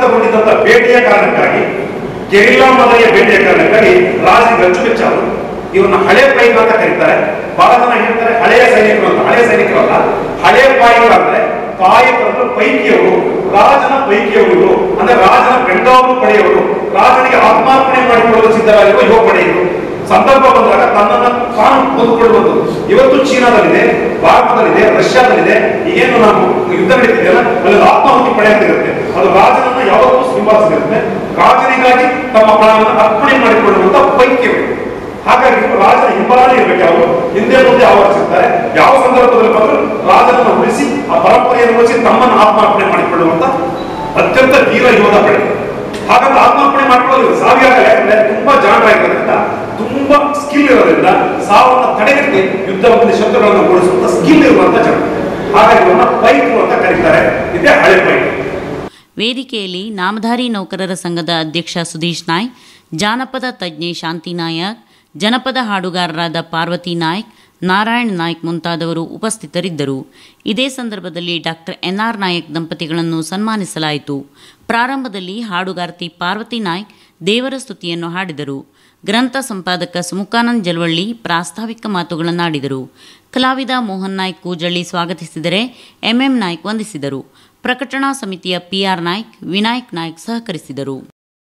ಅಂತರ್ಗತಗೊಂಡಿದ್ದಂಥ ಬೇಟೆಯ ಕಾರಣಕ್ಕಾಗಿ ಗೆರಿಲ್ಲಾ ಮಾದರಿಯ ಬೇಟೆಯ ಕಾರಣಕ್ಕಾಗಿ ರಾಜಿ ಗಚ್ಚುಮೆಚ್ಚಾದರು ಇವ್ರನ್ನ ಹಳೆ ಪೈಕ ಅಂತ ಕರೀತಾರೆ ಬಹಳ ಜನ ಹೇಳ್ತಾರೆ ಹಳೆಯ ಸೈನಿಕರು ಅಂತ ಹಳೆಯ ಸೈನಿಕರು ಅಲ್ಲ ಹಳೆ ಪಾಯಿಕ ಅಂದ್ರೆ ಪಾಯಕರು ಪೈಕಿಯವರು ರಾಜನ ಪೈಕಿಯವರು ಅಂದ್ರೆ ರಾಜನ ಬೆಂಗಾವಲು ಪಡೆಯವರು ರಾಜನಿಗೆ ಆತ್ಮಾರ್ಪಣೆ ಮಾಡಿಕೊಳ್ಳಲು ಸಿದ್ಧರಾಗಿರುವ ಯುವ ಪಡೆ ಇದು ಸಂದರ್ಭ ಬಂದಾಗ ತನ್ನನ್ನ ತಾನು ಹೊಂದಿಕೊಳ್ಳುವುದು ಇವತ್ತು ಚೀನಾದಲ್ಲಿದೆ ಭಾರತದಲ್ಲಿದೆ ರಷ್ಯಾದಲ್ಲಿದೆ ಏನು ನಾವು ಯುದ್ಧ ನಡೀತಿದೆಯಲ್ಲ ಅಲ್ಲಿ ಆತ್ಮಾಹುತಿ ಪಡೆ ಅಂತ ಇರುತ್ತೆ ಅದು ರಾಜನನ್ನ ಯಾವತ್ತೂ ಸಿಂಬಾಲಿಸಿರುತ್ತೆ ರಾಜನಿಗಾಗಿ ತಮ್ಮ ಪ್ರಾಣವನ್ನು ಅರ್ಪಣೆ ಮಾಡಿಕೊಳ್ಳುವಂತ ಪೈಕ್ಯಗಳು ಹಾಗಾಗಿ ರಾಜನ ಹಿಂಬಾಲನೆ ಇರಬೇಕು ಅವರು ಹಿಂದೆ ಮುಂದೆ ಆವರಿಸಿರ್ತಾರೆ ಯಾವ ಸಂದರ್ಭದಲ್ಲಿ ಬಂದರೂ ರಾಜನನ್ನು ಉಳಿಸಿ ಆ ಪರಂಪರೆಯನ್ನು ಉಳಿಸಿ ತಮ್ಮನ್ನು ಆತ್ಮಾರ್ಪಣೆ ಮಾಡಿಕೊಳ್ಳುವಂತ ಅತ್ಯಂತ ವೀರ ಯೋಧ ಪಡೆ ಹಾಗಂತ ಆತ್ಮಾರ್ಪಣೆ ಮಾಡ್ಕೊಳ್ಳೋದು ಸಾವಿಯಾಗಲೇ ಯಾಕಂದ್ರೆ ತುಂಬಾ ಜಾಣರಾಗಿರೋದ್ರಿಂದ ತುಂಬಾ ಸ್ಕಿಲ್ ಇರೋದ್ರಿಂದ ಸಾವನ್ನ ತಡೆಗಟ್ಟಿ ಯುದ್ಧ ಮುಂದೆ ಶತ್ರುಗಳನ್ನು ಓಡಿಸುವಂತ ಸ್ಕಿಲ್ ಇರುವಂತ ಜನ ಹಾಗಾಗಿ ಅವನ್ನ ಪೈಕ್ರು ಅಂತ ಕರೀತಾರೆ ಇದೇ ಹಳೆ ಪೈಕ್ ವೇದಿಕೆಯಲ್ಲಿ ನಾಮಧಾರಿ ನೌಕರರ ಸಂಘದ ಅಧ್ಯಕ್ಷ ಸುಧೀಶ್ ನಾಯ್ಕ್ ಜಾನಪದ ತಜ್ಞೆ ಶಾಂತಿ ನಾಯಕ್ ಜನಪದ ಹಾಡುಗಾರರಾದ ಪಾರ್ವತಿ ನಾಯ್ಕ್ ನಾರಾಯಣ್ ನಾಯ್ಕ್ ಮುಂತಾದವರು ಉಪಸ್ಥಿತರಿದ್ದರು ಇದೇ ಸಂದರ್ಭದಲ್ಲಿ ಡಾಕ್ಟರ್ ಎನ್ಆರ್ ನಾಯಕ್ ದಂಪತಿಗಳನ್ನು ಸನ್ಮಾನಿಸಲಾಯಿತು ಪ್ರಾರಂಭದಲ್ಲಿ ಹಾಡುಗಾರ್ತಿ ಪಾರ್ವತಿ ನಾಯ್ಕ್ ದೇವರ ಸ್ತುತಿಯನ್ನು ಹಾಡಿದರು ಗ್ರಂಥ ಸಂಪಾದಕ ಸುಮುಖಾನಂದ್ ಜಲವಳ್ಳಿ ಪ್ರಾಸ್ತಾವಿಕ ಮಾತುಗಳನ್ನಾಡಿದರು ಕಲಾವಿದ ಮೋಹನ್ ನಾಯ್ಕ್ ಕೂಜಳ್ಳಿ ಸ್ವಾಗತಿಸಿದರೆ ಎಂಎಂ ನಾಯ್ಕ್ ವಂದಿಸಿದರು ಪ್ರಕಟಣಾ ಸಮಿತಿಯ ಪಿಆರ್ ನಾಯ್ಕ್ ವಿನಾಯಕ್ ನಾಯ್ಕ್ ಸಹಕರಿಸಿದರು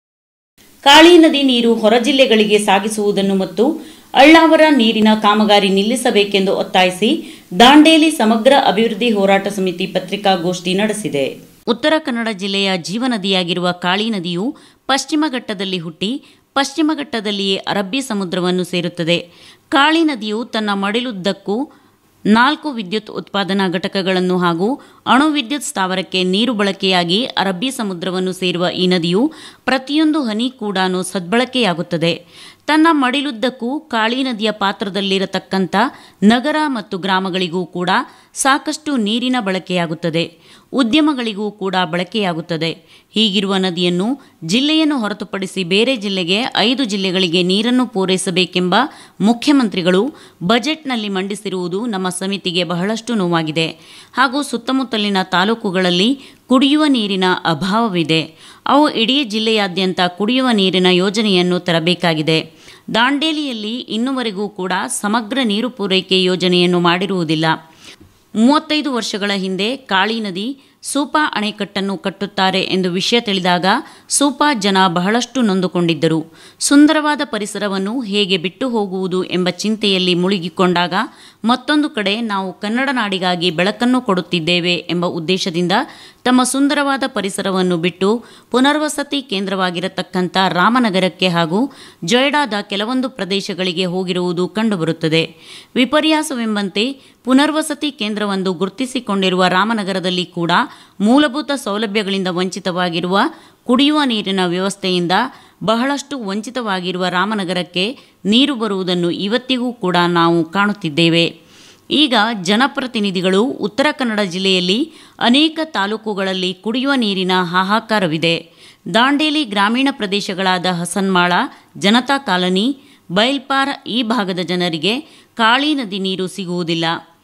ಕಾಳಿ ನದಿ ನೀರು ಹೊರ ಜಿಲ್ಲೆಗಳಿಗೆ ಸಾಗಿಸುವುದನ್ನು ಮತ್ತು ಅಳ್ಳಾವರ ನೀರಿನ ಕಾಮಗಾರಿ ನಿಲ್ಲಿಸಬೇಕೆಂದು ಒತ್ತಾಯಿಸಿ ದಾಂಡೇಲಿ ಸಮಗ್ರ ಅಭಿವೃದ್ಧಿ ಹೋರಾಟ ಸಮಿತಿ ಪತ್ರಿಕಾಗೋಷ್ಠಿ ನಡೆಸಿದೆ ಉತ್ತರ ಕನ್ನಡ ಜಿಲ್ಲೆಯ ಜೀವನದಿಯಾಗಿರುವ ಕಾಳಿ ನದಿಯು ಪಶ್ಚಿಮ ಘಟ್ಟದಲ್ಲಿ ಹುಟ್ಟಿ ಪಶ್ಚಿಮ ಘಟ್ಟದಲ್ಲಿಯೇ ಅರಬ್ಬಿ ಸಮುದ್ರವನ್ನು ಸೇರುತ್ತದೆ ಕಾಳಿ ನದಿಯು ತನ್ನ ಮಡಿಲುದ್ದಕ್ಕೂ ನಾಲ್ಕು ವಿದ್ಯುತ್ ಉತ್ಪಾದನಾ ಘಟಕಗಳನ್ನು ಹಾಗೂ ಅಣು ವಿದ್ಯುತ್ ಸ್ಥಾವರಕ್ಕೆ ನೀರು ಬಳಕೆಯಾಗಿ ಅರಬ್ಬಿ ಸಮುದ್ರವನ್ನು ಸೇರುವ ಈ ನದಿಯು ಪ್ರತಿಯೊಂದು ಹನಿ ಕೂಡ ಸದ್ಬಳಕೆಯಾಗುತ್ತದೆ ತನ್ನ ಮಡಿಲುದ್ದಕ್ಕೂ ಕಾಳಿ ನದಿಯ ಪಾತ್ರದಲ್ಲಿರತಕ್ಕಂಥ ನಗರ ಮತ್ತು ಗ್ರಾಮಗಳಿಗೂ ಕೂಡ ಸಾಕಷ್ಟು ನೀರಿನ ಬಳಕೆಯಾಗುತ್ತದೆ ಉದ್ಯಮಗಳಿಗೂ ಕೂಡ ಬಳಕೆಯಾಗುತ್ತದೆ ಹೀಗಿರುವ ನದಿಯನ್ನು ಜಿಲ್ಲೆಯನ್ನು ಹೊರತುಪಡಿಸಿ ಬೇರೆ ಜಿಲ್ಲೆಗೆ ಐದು ಜಿಲ್ಲೆಗಳಿಗೆ ನೀರನ್ನು ಪೂರೈಸಬೇಕೆಂಬ ಮುಖ್ಯಮಂತ್ರಿಗಳು ಬಜೆಟ್ನಲ್ಲಿ ಮಂಡಿಸಿರುವುದು ನಮ್ಮ ಸಮಿತಿಗೆ ಬಹಳಷ್ಟು ನೋವಾಗಿದೆ ಹಾಗೂ ಸುತ್ತಮುತ್ತಲಿನ ತಾಲೂಕುಗಳಲ್ಲಿ ಕುಡಿಯುವ ನೀರಿನ ಅಭಾವವಿದೆ ಅವು ಇಡೀ ಜಿಲ್ಲೆಯಾದ್ಯಂತ ಕುಡಿಯುವ ನೀರಿನ ಯೋಜನೆಯನ್ನು ತರಬೇಕಾಗಿದೆ ದಾಂಡೇಲಿಯಲ್ಲಿ ಇನ್ನುವರೆಗೂ ಕೂಡ ಸಮಗ್ರ ನೀರು ಪೂರೈಕೆ ಯೋಜನೆಯನ್ನು ಮಾಡಿರುವುದಿಲ್ಲ ಮೂವತ್ತೈದು ವರ್ಷಗಳ ಹಿಂದೆ ಕಾಳಿ ನದಿ ಸೂಪಾ ಅಣೆಕಟ್ಟನ್ನು ಕಟ್ಟುತ್ತಾರೆ ಎಂದು ವಿಷಯ ತಿಳಿದಾಗ ಸೂಪಾ ಜನ ಬಹಳಷ್ಟು ನೊಂದುಕೊಂಡಿದ್ದರು ಸುಂದರವಾದ ಪರಿಸರವನ್ನು ಹೇಗೆ ಬಿಟ್ಟು ಹೋಗುವುದು ಎಂಬ ಚಿಂತೆಯಲ್ಲಿ ಮುಳುಗಿಕೊಂಡಾಗ ಮತ್ತೊಂದು ಕಡೆ ನಾವು ಕನ್ನಡ ನಾಡಿಗಾಗಿ ಬೆಳಕನ್ನು ಕೊಡುತ್ತಿದ್ದೇವೆ ಎಂಬ ಉದ್ದೇಶದಿಂದ ತಮ್ಮ ಸುಂದರವಾದ ಪರಿಸರವನ್ನು ಬಿಟ್ಟು ಪುನರ್ವಸತಿ ಕೇಂದ್ರವಾಗಿರತಕ್ಕಂಥ ರಾಮನಗರಕ್ಕೆ ಹಾಗೂ ಜೊಯ್ಡಾದ ಕೆಲವೊಂದು ಪ್ರದೇಶಗಳಿಗೆ ಹೋಗಿರುವುದು ಕಂಡುಬರುತ್ತದೆ ವಿಪರ್ಯಾಸವೆಂಬಂತೆ ಪುನರ್ವಸತಿ ಕೇಂದ್ರವೊಂದು ಗುರುತಿಸಿಕೊಂಡಿರುವ ರಾಮನಗರದಲ್ಲಿ ಕೂಡ ಮೂಲಭೂತ ಸೌಲಭ್ಯಗಳಿಂದ ವಂಚಿತವಾಗಿರುವ ಕುಡಿಯುವ ನೀರಿನ ವ್ಯವಸ್ಥೆಯಿಂದ ಬಹಳಷ್ಟು ವಂಚಿತವಾಗಿರುವ ರಾಮನಗರಕ್ಕೆ ನೀರು ಬರುವುದನ್ನು ಇವತ್ತಿಗೂ ಕೂಡ ನಾವು ಕಾಣುತ್ತಿದ್ದೇವೆ ಈಗ ಜನಪ್ರತಿನಿಧಿಗಳು ಉತ್ತರ ಕನ್ನಡ ಜಿಲ್ಲೆಯಲ್ಲಿ ಅನೇಕ ತಾಲೂಕುಗಳಲ್ಲಿ ಕುಡಿಯುವ ನೀರಿನ ಹಾಹಾಕಾರವಿದೆ ದಾಂಡೇಲಿ ಗ್ರಾಮೀಣ ಪ್ರದೇಶಗಳಾದ ಹಸನ್ಮಾಳ ಜನತಾ ಕಾಲನಿ ಬೈಲ್ಪಾರ ಈ ಭಾಗದ ಜನರಿಗೆ ಕಾಳಿ ನದಿ ನೀರು ಸಿಗುವುದಿಲ್ಲ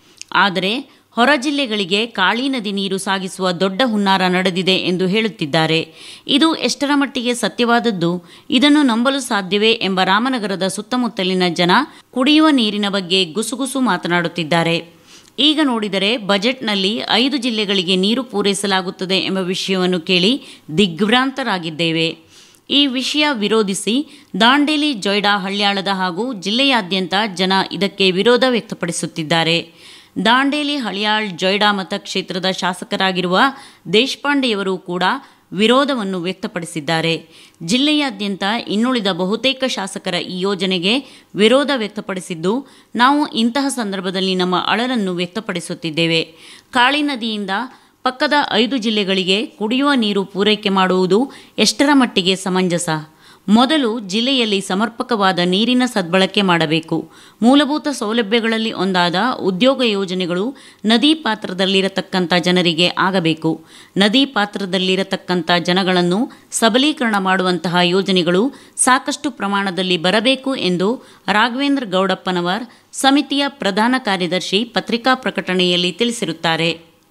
ಆದರೆ ಹೊರ ಜಿಲ್ಲೆಗಳಿಗೆ ಕಾಳಿ ನದಿ ನೀರು ಸಾಗಿಸುವ ದೊಡ್ಡ ಹುನ್ನಾರ ನಡೆದಿದೆ ಎಂದು ಹೇಳುತ್ತಿದ್ದಾರೆ ಇದು ಎಷ್ಟರ ಮಟ್ಟಿಗೆ ಸತ್ಯವಾದದ್ದು ಇದನ್ನು ನಂಬಲು ಸಾಧ್ಯವೇ ಎಂಬ ರಾಮನಗರದ ಸುತ್ತಮುತ್ತಲಿನ ಜನ ಕುಡಿಯುವ ನೀರಿನ ಬಗ್ಗೆ ಗುಸುಗುಸು ಮಾತನಾಡುತ್ತಿದ್ದಾರೆ ಈಗ ನೋಡಿದರೆ ಬಜೆಟ್ನಲ್ಲಿ ಐದು ಜಿಲ್ಲೆಗಳಿಗೆ ನೀರು ಪೂರೈಸಲಾಗುತ್ತದೆ ಎಂಬ ವಿಷಯವನ್ನು ಕೇಳಿ ದಿಗ್ಭ್ರಾಂತರಾಗಿದ್ದೇವೆ ಈ ವಿಷಯ ವಿರೋಧಿಸಿ ದಾಂಡೇಲಿ ಜೊಯ್ಡಾ ಹಳ್ಯಾಳದ ಹಾಗೂ ಜಿಲ್ಲೆಯಾದ್ಯಂತ ಜನ ಇದಕ್ಕೆ ವಿರೋಧ ವ್ಯಕ್ತಪಡಿಸುತ್ತಿದ್ದಾರೆ ದಾಂಡೇಲಿ ಹಳಿಯಾಳ್ ಜೊಯ್ಡಾ ಮತಕ್ಷೇತ್ರದ ಶಾಸಕರಾಗಿರುವ ದೇಶಪಾಂಡೆಯವರು ಕೂಡ ವಿರೋಧವನ್ನು ವ್ಯಕ್ತಪಡಿಸಿದ್ದಾರೆ ಜಿಲ್ಲೆಯಾದ್ಯಂತ ಇನ್ನುಳಿದ ಬಹುತೇಕ ಶಾಸಕರ ಈ ಯೋಜನೆಗೆ ವಿರೋಧ ವ್ಯಕ್ತಪಡಿಸಿದ್ದು ನಾವು ಇಂತಹ ಸಂದರ್ಭದಲ್ಲಿ ನಮ್ಮ ಅಳಲನ್ನು ವ್ಯಕ್ತಪಡಿಸುತ್ತಿದ್ದೇವೆ ಕಾಳಿ ನದಿಯಿಂದ ಪಕ್ಕದ ಐದು ಜಿಲ್ಲೆಗಳಿಗೆ ಕುಡಿಯುವ ನೀರು ಪೂರೈಕೆ ಮಾಡುವುದು ಎಷ್ಟರ ಮಟ್ಟಿಗೆ ಸಮಂಜಸ ಮೊದಲು ಜಿಲ್ಲೆಯಲ್ಲಿ ಸಮರ್ಪಕವಾದ ನೀರಿನ ಸದ್ಬಳಕೆ ಮಾಡಬೇಕು ಮೂಲಭೂತ ಸೌಲಭ್ಯಗಳಲ್ಲಿ ಒಂದಾದ ಉದ್ಯೋಗ ಯೋಜನೆಗಳು ನದಿ ಪಾತ್ರದಲ್ಲಿರತಕ್ಕಂಥ ಜನರಿಗೆ ಆಗಬೇಕು ನದಿ ಪಾತ್ರದಲ್ಲಿರತಕ್ಕಂಥ ಜನಗಳನ್ನು ಸಬಲೀಕರಣ ಮಾಡುವಂತಹ ಯೋಜನೆಗಳು ಸಾಕಷ್ಟು ಪ್ರಮಾಣದಲ್ಲಿ ಬರಬೇಕು ಎಂದು ರಾಘವೇಂದ್ರ ಗೌಡಪ್ಪನವರ್ ಸಮಿತಿಯ ಪ್ರಧಾನ ಕಾರ್ಯದರ್ಶಿ ಪತ್ರಿಕಾ ಪ್ರಕಟಣೆಯಲ್ಲಿ ತಿಳಿಸಿರುತ್ತಾರೆ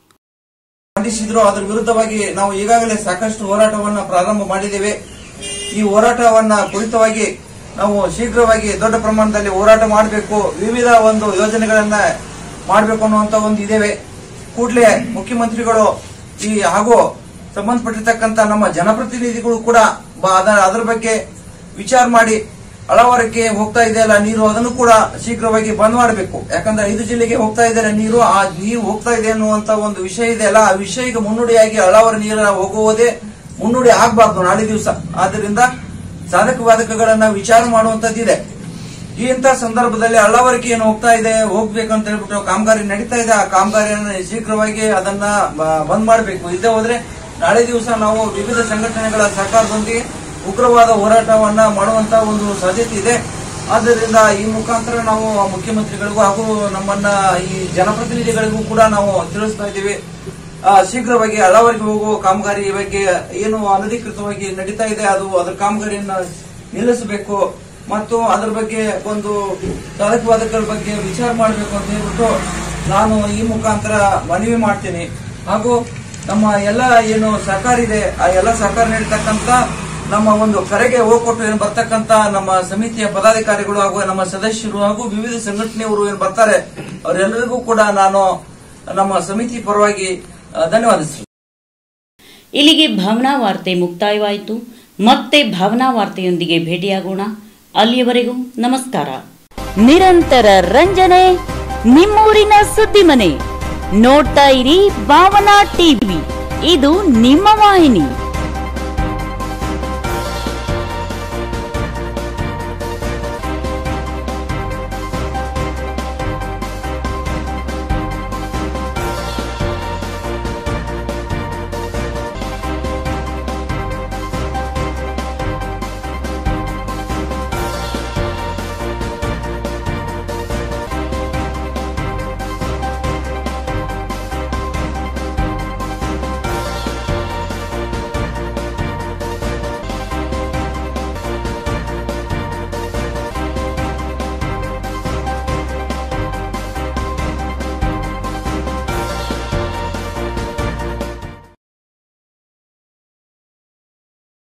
ಖಂಡಿಸಿದ್ರು ಅದರ ವಿರುದ್ಧವಾಗಿ ನಾವು ಈಗಾಗಲೇ ಸಾಕಷ್ಟು ಹೋರಾಟವನ್ನ ಪ್ರಾರಂಭ ಮಾಡಿದ್ದೇವೆ ಈ ಹೋರಾಟವನ್ನ ಕುರಿತವಾಗಿ ನಾವು ಶೀಘ್ರವಾಗಿ ದೊಡ್ಡ ಪ್ರಮಾಣದಲ್ಲಿ ಹೋರಾಟ ಮಾಡಬೇಕು ವಿವಿಧ ಒಂದು ಯೋಜನೆಗಳನ್ನ ಮಾಡಬೇಕು ಅನ್ನುವಂತ ಒಂದು ಇದೇವೆ ಕೂಡಲೇ ಮುಖ್ಯಮಂತ್ರಿಗಳು ಈ ಹಾಗೂ ಸಂಬಂಧಪಟ್ಟಿರ್ತಕ್ಕಂಥ ನಮ್ಮ ಜನಪ್ರತಿನಿಧಿಗಳು ಕೂಡ ಬ- ಅದ- ಅದರ ಬಗ್ಗೆ ವಿಚಾರ ಮಾಡಿ ಅಳವರಕ್ಕೆ ಹೋಗ್ತಾ ಇದೆಯಲ್ಲ ನೀರು ಅದನ್ನು ಕೂಡ ಶೀಘ್ರವಾಗಿ ಬಂದ್ ಮಾಡಬೇಕು ಯಾಕಂದ್ರೆ ಐದು ಜಿಲ್ಲೆಗೆ ಹೋಗ್ತಾ ಇದ್ದಾರೆ ನೀರು ಆ ನೀರು ಹೋಗ್ತಾ ಇದೆ ಅನ್ನುವಂತ ಒಂದು ವಿಷಯ ಇದೆಯಲ್ಲ ಆ ವಿಷಯಕ್ಕೆ ಮುನ್ನುಡಿಯಾಗಿ ಅಳವರ ನೀರು ಹೋಗುವುದೇ ಮುನ್ನುಡಿ ಆಗ್ಬಾರ್ದು ನಾಳೆ ದಿವಸ ಆದ್ರಿಂದ ಸಾಧಕ ಬಾಧಕಗಳನ್ನ ವಿಚಾರ ಮಾಡುವಂತದ್ದಿದೆ ಈ ಇಂಥ ಸಂದರ್ಭದಲ್ಲಿ ಅಳ್ಳವರಿಕೆ ಏನು ಹೋಗ್ತಾ ಇದೆ ಹೋಗ್ಬೇಕಂತ ಹೇಳ್ಬಿಟ್ಟು ಕಾಮಗಾರಿ ನಡೀತಾ ಇದೆ ಆ ಕಾಮಗಾರಿಯನ್ನು ಶೀಘ್ರವಾಗಿ ಅದನ್ನ ಬ- ಬಂದ್ ಮಾಡಬೇಕು ಇಲ್ಲದೆ ಹೋದ್ರೆ ನಾಳೆ ದಿವಸ ನಾವು ವಿವಿಧ ಸಂಘಟನೆಗಳ ಸಹಕಾರದೊಂದಿಗೆ ಉಗ್ರವಾದ ಹೋರಾಟವನ್ನ ಮಾಡುವಂತ ಒಂದು ಸಾಧ್ಯತೆ ಇದೆ ಆದ್ದರಿಂದ ಈ ಮುಖಾಂತರ ನಾವು ಮುಖ್ಯಮಂತ್ರಿಗಳಿಗೂ ಹಾಗೂ ನಮ್ಮನ್ನ ಈ ಜನಪ್ರತಿನಿಧಿಗಳಿಗೂ ಕೂಡ ನಾವು ತಿಳಿಸ್ತಾ ಇದ್ದೀವಿ ಆ, ಶೀಘ್ರವಾಗಿ ಅಳವರಿಗೆ ಹೋಗುವ ಕಾಮಗಾರಿ ಬಗ್ಗೆ ಏನು ಅನಧಿಕೃತವಾಗಿ ನಡೀತಾ ಇದೆ ಅದು ಅದರ ಕಾಮಗಾರಿಯನ್ನ ನಿಲ್ಲಿಸಬೇಕು ಮತ್ತು ಅದರ ಬಗ್ಗೆ ಒಂದು ಸಾಧಕ ಬಾಧಕರ ಬಗ್ಗೆ ವಿಚಾರ ಮಾಡಬೇಕು ಅಂತ ಹೇಳ್ಬಿಟ್ಟು ನಾನು ಈ ಮುಖಾಂತರ ಮನವಿ ಮಾಡ್ತೀನಿ ಹಾಗೂ ನಮ್ಮ ಎಲ್ಲ ಏನು ಸಹಕಾರ ಇದೆ ಆ ಎಲ್ಲ ಸಹಕಾರ ನೀಡತಕ್ಕಂತ ನಮ್ಮ ಒಂದು ಕರೆಗೆ ಹೋಗ್ಕೊಟ್ಟು ಏನು ಬರ್ತಕ್ಕಂತ ನಮ್ಮ ಸಮಿತಿಯ ಪದಾಧಿಕಾರಿಗಳು ಹಾಗೂ ನಮ್ಮ ಸದಸ್ಯರು ಹಾಗೂ ವಿವಿಧ ಸಂಘಟನೆಯವರು ಏನು ಬರ್ತಾರೆ ಅವರೆಲ್ಲರಿಗೂ ಕೂಡ ನಾನು ನಮ್ಮ ಸಮಿತಿ ಪರವಾಗಿ ಆ, ಧನ್ಯವಾದಿಸ್ತೀನಿ ಇಲ್ಲಿಗೆ ಭಾವನಾ ವಾರ್ತೆ ಮುಕ್ತಾಯವಾಯಿತು ಮತ್ತೆ ಭಾವನಾ ವಾರ್ತೆಯೊಂದಿಗೆ ಭೇಟಿಯಾಗೋಣ ಅಲ್ಲಿಯವರೆಗೂ ನಮಸ್ಕಾರ ನಿರಂತರ ರಂಜನೆ ನಿಮ್ಮೂರಿನ ಸುದ್ದಿ ಮನೆ ನೋಡ್ತಾ ಇರಿ ಭಾವನಾ ಟಿವಿ ಇದು ನಿಮ್ಮ ವಾಹಿನಿ